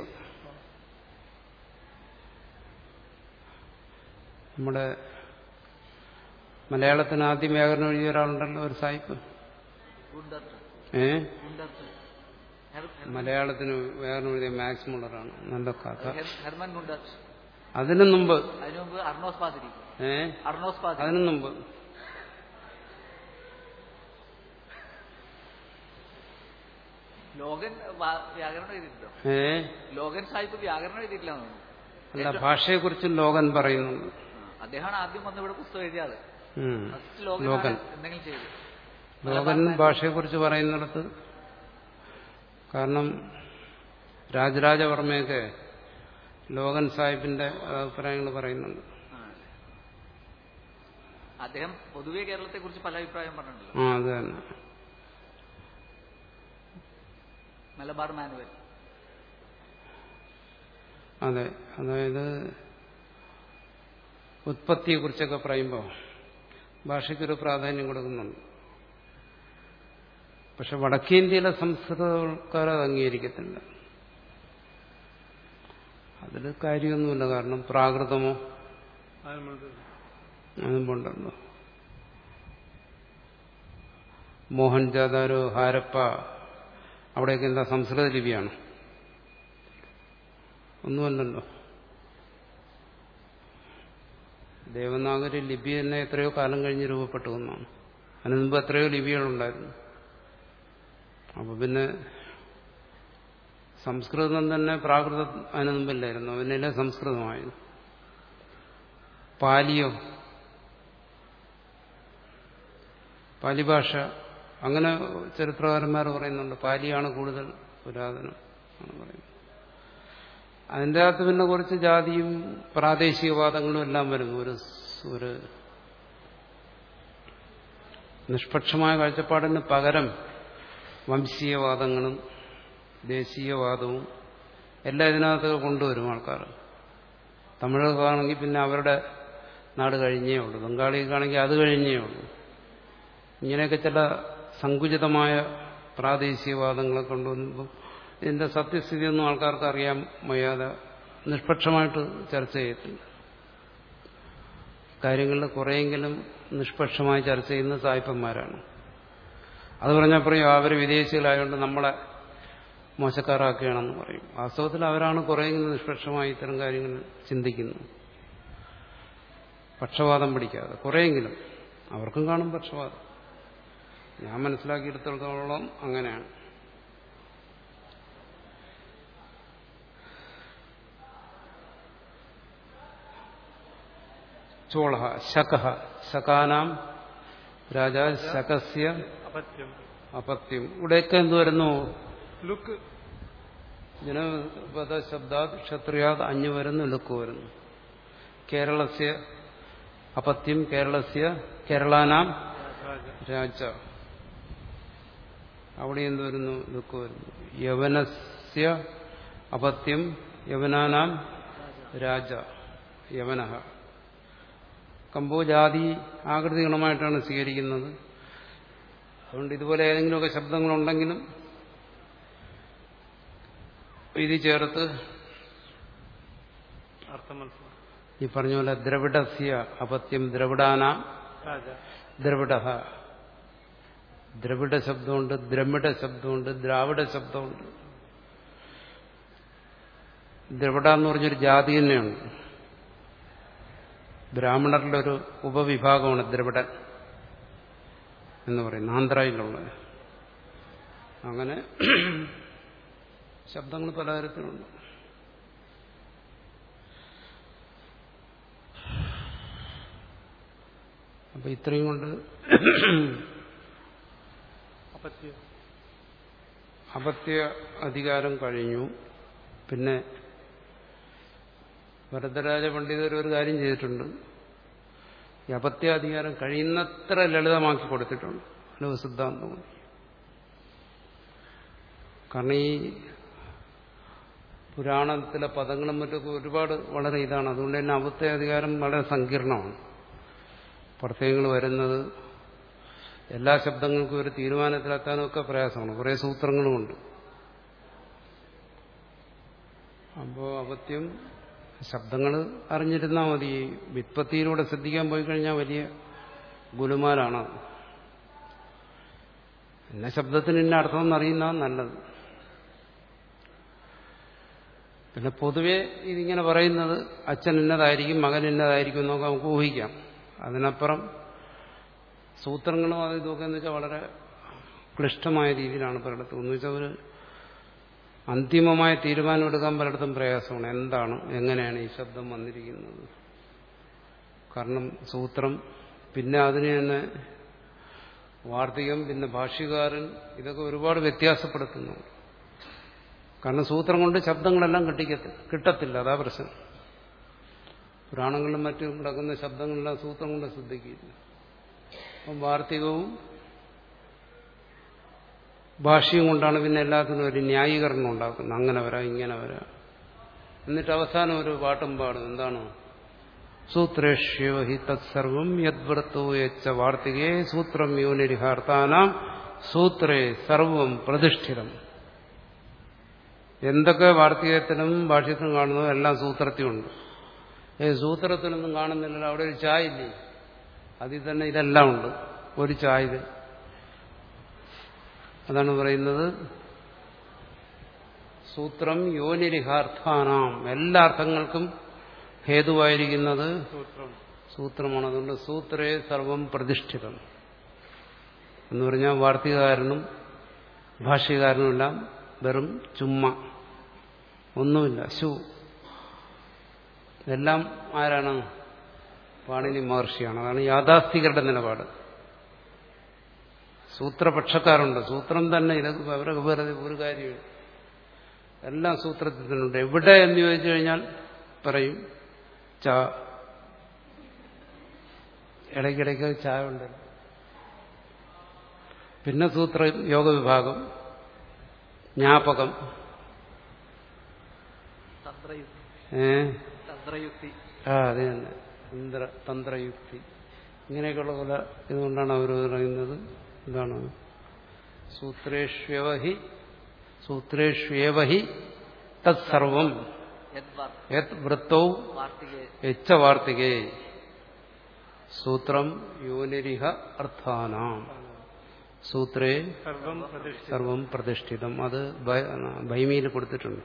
നമ്മുടെ മലയാളത്തിന് ആദ്യം വ്യാകരണം എഴുതിയ ഒരാളുണ്ടല്ലോ ഒരു സായിപ്പ് ഗുണ്ടർട്ട് ഏ ഗുണ്ടർട്ട് ഹെർ- ഹെർ- മലയാളത്തിന് വ്യാകരണം എഴുതിയ മാക്സ് മുള്ളറാണ് നല്ല കഥ ഹെർ- ഹെർമൻ ഗുണ്ടർട്ട് അതിനു മുമ്പ് അതിനു മുമ്പ് അർണോസ് പാതിരി ഏ അർണോസ് പാതിരി അതിനു മുമ്പ് ലോകൻ വാ- വ്യാകരണം എഴുതിയിട്ടുണ്ടോ ഏ ലോകൻ സാഹിബ് വ്യാകരണം എഴുതിയിട്ടില്ല എന്ന് തോന്നുന്നു. അല്ല ഭാഷയെക്കുറിച്ച് ലോകൻ പറയുന്നുണ്ട് ആ, അദ്ദേഹമാണ് ആദ്യം വന്ന് ഇവിടെ പുസ്തകം എഴുതിയ ആള് ഉം. ഫസ്റ്റ് ലോകൻ ലോകൻ എന്തെങ്കിലും ചെയ്തു ലോകൻ ഭാഷയെക്കുറിച്ച് പറയുന്നിടത്ത് കാരണം രാജരാജവർമ്മയൊക്കെ ലോകൻ സാഹിബിന്റെ അഭിപ്രായങ്ങൾ പറയുന്നുണ്ട് ആ. അദ്ദേഹം പൊതുവെ കേരളത്തെ കുറിച്ച് പല അഭിപ്രായം പറഞ്ഞിട്ടുണ്ടല്ലോ ആ അത് തന്നെ മലബാർ മാനുവൽ അതെ അതായത് ഉത്പത്തിയെക്കുറിച്ചൊക്കെ പറയുമ്പോൾ ഭാഷയ്ക്കൊരു പ്രാധാന്യം കൊടുക്കുന്നുണ്ട് പക്ഷെ വടക്കേന്ത്യയിലെ സംസ്കൃതക്കാർ അത് അംഗീകരിക്കത്തില്ല അതിൽ കാര്യമൊന്നുമില്ല കാരണം പ്രാകൃതമോ അത് നമ്മൾക്ക് അതുകൊണ്ടല്ലോ മോഹൻജാദാരോ ഹാരപ്പ അവിടെയൊക്കെ എന്താ സംസ്കൃത ലിപിയാണ് ഒന്നുമല്ലല്ലോ ദേവനാഗരി ലിപി തന്നെ എത്രയോ കാലം കഴിഞ്ഞ് രൂപപ്പെട്ടു എന്നാണ് അതിന് മുമ്പ് എത്രയോ ലിപികളുണ്ടായിരുന്നു അപ്പൊ പിന്നെ സംസ്കൃതം തന്നെ പ്രാകൃതം അതിന് മുമ്പില്ലായിരുന്നു അതിനല്ലേ സംസ്കൃതമായത് പാലിയോ പാലി ഭാഷ അങ്ങനെ ചരിത്രകാരന്മാർ പറയുന്നുണ്ട് പാലിയാണ് കൂടുതൽ പുരാതനം ആണ് പറയുന്നത് അതിൻ്റെ അകത്ത് പിന്നെ കുറച്ച് ജാതിയും പ്രാദേശികവാദങ്ങളും എല്ലാം വരുന്നു ഒരു സ് ഒരു നിഷ്പക്ഷമായ കാഴ്ചപ്പാടിന് പകരം വംശീയവാദങ്ങളും ദേശീയവാദവും എല്ലാം ഇതിനകത്ത് കൊണ്ടുവരും ആൾക്കാർ തമിഴർക്കാണെങ്കിൽ പിന്നെ അവരുടെ നാട് കഴിഞ്ഞേ ഉള്ളൂ ബംഗാളിക്കാണെങ്കിൽ അത് കഴിഞ്ഞേ ഉള്ളൂ ഇങ്ങനെയൊക്കെ ചില സങ്കുചിതമായ പ്രാദേശികവാദങ്ങളെ കൊണ്ടുവന്നപ്പോൾ ഇതിന്റെ സത്യസ്ഥിതിയൊന്നും ആൾക്കാർക്ക് അറിയാൻ വയ്യാതെ നിഷ്പക്ഷമായിട്ട് ചർച്ച ചെയ്യത്തില്ല കാര്യങ്ങളിൽ കുറെയെങ്കിലും നിഷ്പക്ഷമായി ചർച്ച ചെയ്യുന്ന സായിപ്പന്മാരാണ് അത് പറഞ്ഞാൽ പറയും അവർ വിദേശികളായതുകൊണ്ട് നമ്മളെ മോശക്കാരാക്കുകയാണെന്ന് പറയും വാസ്തവത്തിൽ അവരാണ് കുറെയെങ്കിലും നിഷ്പക്ഷമായി ഇത്തരം കാര്യങ്ങൾ ചിന്തിക്കുന്നത് പക്ഷപാതം പിടിക്കാതെ കുറെയെങ്കിലും അവർക്കും കാണും പക്ഷപാതം ഞാൻ മനസ്സിലാക്കിയെടുത്തോളം അങ്ങനെയാണ് ചോള ശക ശകാനാം രാജ ശകസ്യ अपत्यम അപത്യം ഇവിടെയൊക്കെ എന്ത് വരുന്നു लुक ജനപദ ശബ്ദാത് ക്ഷത്രിയാത് അഞ്ഞു വരുന്നു ലുക്ക് വരുന്നു കേരളസ്യ അപത്യം കേരളസ്യ കേരളാനാം राजा രാജ അവിടെ എന്ത് വരുന്നു ലുക്ക് വരുന്നു യവനസ്യ അപത്യം യവനാനാം രാജ യവന കമ്പോജാതി ആകൃതി ഗുണമായിട്ടാണ് സ്വീകരിക്കുന്നത് അതുകൊണ്ട് ഇതുപോലെ ഏതെങ്കിലുമൊക്കെ ശബ്ദങ്ങളുണ്ടെങ്കിലും ഇത് ചേർത്ത് अर्थम ഈ പറഞ്ഞ പോലെ ദ്രവിഡസ്യ അപത്യം ദ്രവിഡാനാം राजा ദ്രവിഡ ദ്രവിഡ ശബ്ദമുണ്ട് ദ്രമിഡ ശബ്ദമുണ്ട് ദ്രാവിഡ ശബ്ദമുണ്ട് ദ്രവിഡ എന്ന് പറഞ്ഞൊരു ജാതി തന്നെയുണ്ട് ബ്രാഹ്മണരുടെ ഒരു ഉപവിഭാഗമാണ് ദ്രവിഡൻ എന്ന് പറയുന്നത് ആന്ധ്രയിലുള്ള അങ്ങനെ ശബ്ദങ്ങൾ പലതരത്തിലുണ്ട് അപ്പൊ ഇത്രയും കൊണ്ട് अपत्य അപത്യ അധികാരം കഴിഞ്ഞു പിന്നെ ഭരതരാജ പണ്ഡിതർ ഒരു കാര്യം ചെയ്തിട്ടുണ്ട് ഈ അപത്യാധികാരം കഴിയുന്നത്ര ലളിതമാക്കി കൊടുത്തിട്ടുണ്ട് ലഘു സിദ്ധാന്തം കൊണ്ട്. കാരണം ഈ പുരാണത്തിലെ പദങ്ങളും മറ്റൊക്കെ ഒരുപാട് വളരെ ഇതാണ് അതുകൊണ്ട് തന്നെ അപത്യാധികാരം വളരെ സങ്കീർണമാണ് പ്രത്യയങ്ങൾ വരുന്നത് എല്ലാ ശബ്ദങ്ങൾക്കും ഒരു തീരുമാനത്തിലെത്താനും ഒക്കെ പ്രയാസമാണ് കുറേ സൂത്രങ്ങളുമുണ്ട് അപ്പോൾ അപത്യം ശബ്ദങ്ങൾ അറിഞ്ഞിരുന്നാൽ മതി ഈ വിത്പത്തിയിലൂടെ ശ്രദ്ധിക്കാൻ പോയി കഴിഞ്ഞാൽ വലിയ ഗുലുമാലാണ് അത്. എന്ന ശബ്ദത്തിന് ഇന്ന അർത്ഥം അറിയുന്നതാണ് നല്ലത് പിന്നെ പൊതുവെ ഇതിങ്ങനെ പറയുന്നത് അച്ഛൻ ഇന്നതായിരിക്കും മകൻ ഇന്നതായിരിക്കും എന്നൊക്കെ നമുക്ക് ഊഹിക്കാം അതിനപ്പുറം സൂത്രങ്ങളും അത് ഇതൊക്കെ എന്ന് വെച്ചാൽ വളരെ ക്ലിഷ്ടമായ രീതിയിലാണ് പലയിടത്തും എന്ന് വെച്ചാൽ ഒരു അന്തിമമായ തീരുമാനമെടുക്കാൻ പലയിടത്തും പ്രയാസമാണ് എന്താണ് എങ്ങനെയാണ് ഈ ശബ്ദം വന്നിരിക്കുന്നത് കാരണം സൂത്രം പിന്നെ അതിനെ തന്നെ വാർത്തികം പിന്നെ ഭാഷ്യകാരൻ ഇതൊക്കെ ഒരുപാട് വ്യത്യാസപ്പെടുത്തുന്നു കാരണം സൂത്രം കൊണ്ട് ശബ്ദങ്ങളെല്ലാം കിട്ടിക്കത്തി കിട്ടത്തില്ല അതാ പ്രശ്നം പുരാണങ്ങളിലും മറ്റും കിടക്കുന്ന ശബ്ദങ്ങളെല്ലാം സൂത്രം കൊണ്ട് ശ്രദ്ധിക്കില്ല അപ്പം വാർത്തികവും ഭാഷ്യയും കൊണ്ടാണ് പിന്നെ എല്ലാത്തിനും ഒരു ന്യായീകരണം ഉണ്ടാക്കുന്നത് അങ്ങനെ വരാം ഇങ്ങനെ വരാം എന്നിട്ട് അവസാനം ഒരു പാട്ടും പാടും എന്താണ് സൂത്രേഷ്യോ ഹി തത്സർവം യദ്വൃത്തോ യച്ച വാർത്തികേ സൂത്രം യോനിരിഹാർത്താനാം സൂത്രേ സർവം പ്രതിഷ്ഠിതം എന്തൊക്കെ വാർത്തികത്തിലും ഭാഷ്യത്തിലും കാണുന്നോ എല്ലാം സൂത്രത്തിലുണ്ട് ഏ സൂത്രത്തിലൊന്നും കാണുന്നില്ലല്ലോ അവിടെ ഒരു ചായയില്ലേ അതിൽ തന്നെ ഇതെല്ലാം ഉണ്ട് ഒരു ചായത് അതാണ് പറയുന്നത് സൂത്രം യോനിരിഹാർത്ഥാനാം എല്ലാ അർത്ഥങ്ങൾക്കും ഹേതുവായിരിക്കുന്നത് सूत्रम സൂത്രമാണ് അതുകൊണ്ട് സൂത്രേ സർവം പ്രതിഷ്ഠിതം എന്ന് പറഞ്ഞാൽ വാർത്തികാരനും ഭാഷ്യകാരനുമെല്ലാം വെറും ചുമ്മ ഒന്നുമില്ല ശു എല്ലാം ആരാണ് പാണിനി മഹർഷിയാണ് അതാണ് യാഥാസ്ഥികരുടെ നിലപാട് സൂത്രപക്ഷക്കാരുണ്ട് സൂത്രം തന്നെ ഇതൊക്കെ അവരൊക്കെ വെറുതെ ഒരു കാര്യമില്ല എല്ലാം സൂത്രത്തിൽ തന്നെയുണ്ട് എവിടെ എന്ന് ചോദിച്ചു കഴിഞ്ഞാൽ പറയും ച ഇടയ്ക്കിടയ്ക്ക് ചായ ഉണ്ട് പിന്നെ സൂത്ര യോഗ വിഭാഗം ജ്ഞാപകം തന്ത്രയുക്തി ഏ തന്ത്രയുക്തി ആ അത് തന്നെ തന്ത്ര തന്ത്രയുക്തി ഇങ്ങനെയൊക്കെയുള്ള പല ഇതുകൊണ്ടാണ് അവർ പറയുന്നത് എന്താണ് സൂത്രേഷ്വഹി സൂത്രേഷ്വേവഹി തത്സർവം യദ്വാർ യത് വൃത്തൗ വാർത്തികേ യച്ച വാർത്തികേ സൂത്രം യോനിരിഹ അർത്ഥാനാം സൂത്രേ सर्वम प्रतिष्ठित സർവം പ്രതിഷ്ഠിതം അത് ഭൈമിയിൽ കൊടുത്തിട്ടുണ്ട്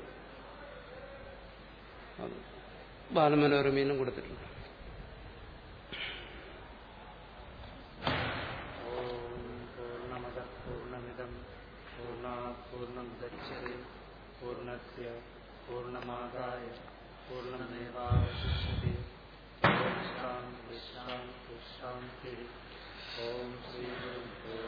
അത് ബാലമനോരമയിലും കൊടുത്തിട്ടുണ്ട് पूर्णमद पूर्णस्य पूर्णमादाय पूर्णमेवावशिष्यते ॐ शान्ति शान्ति शान्तिः ॐ श्रीगुरुभ्यो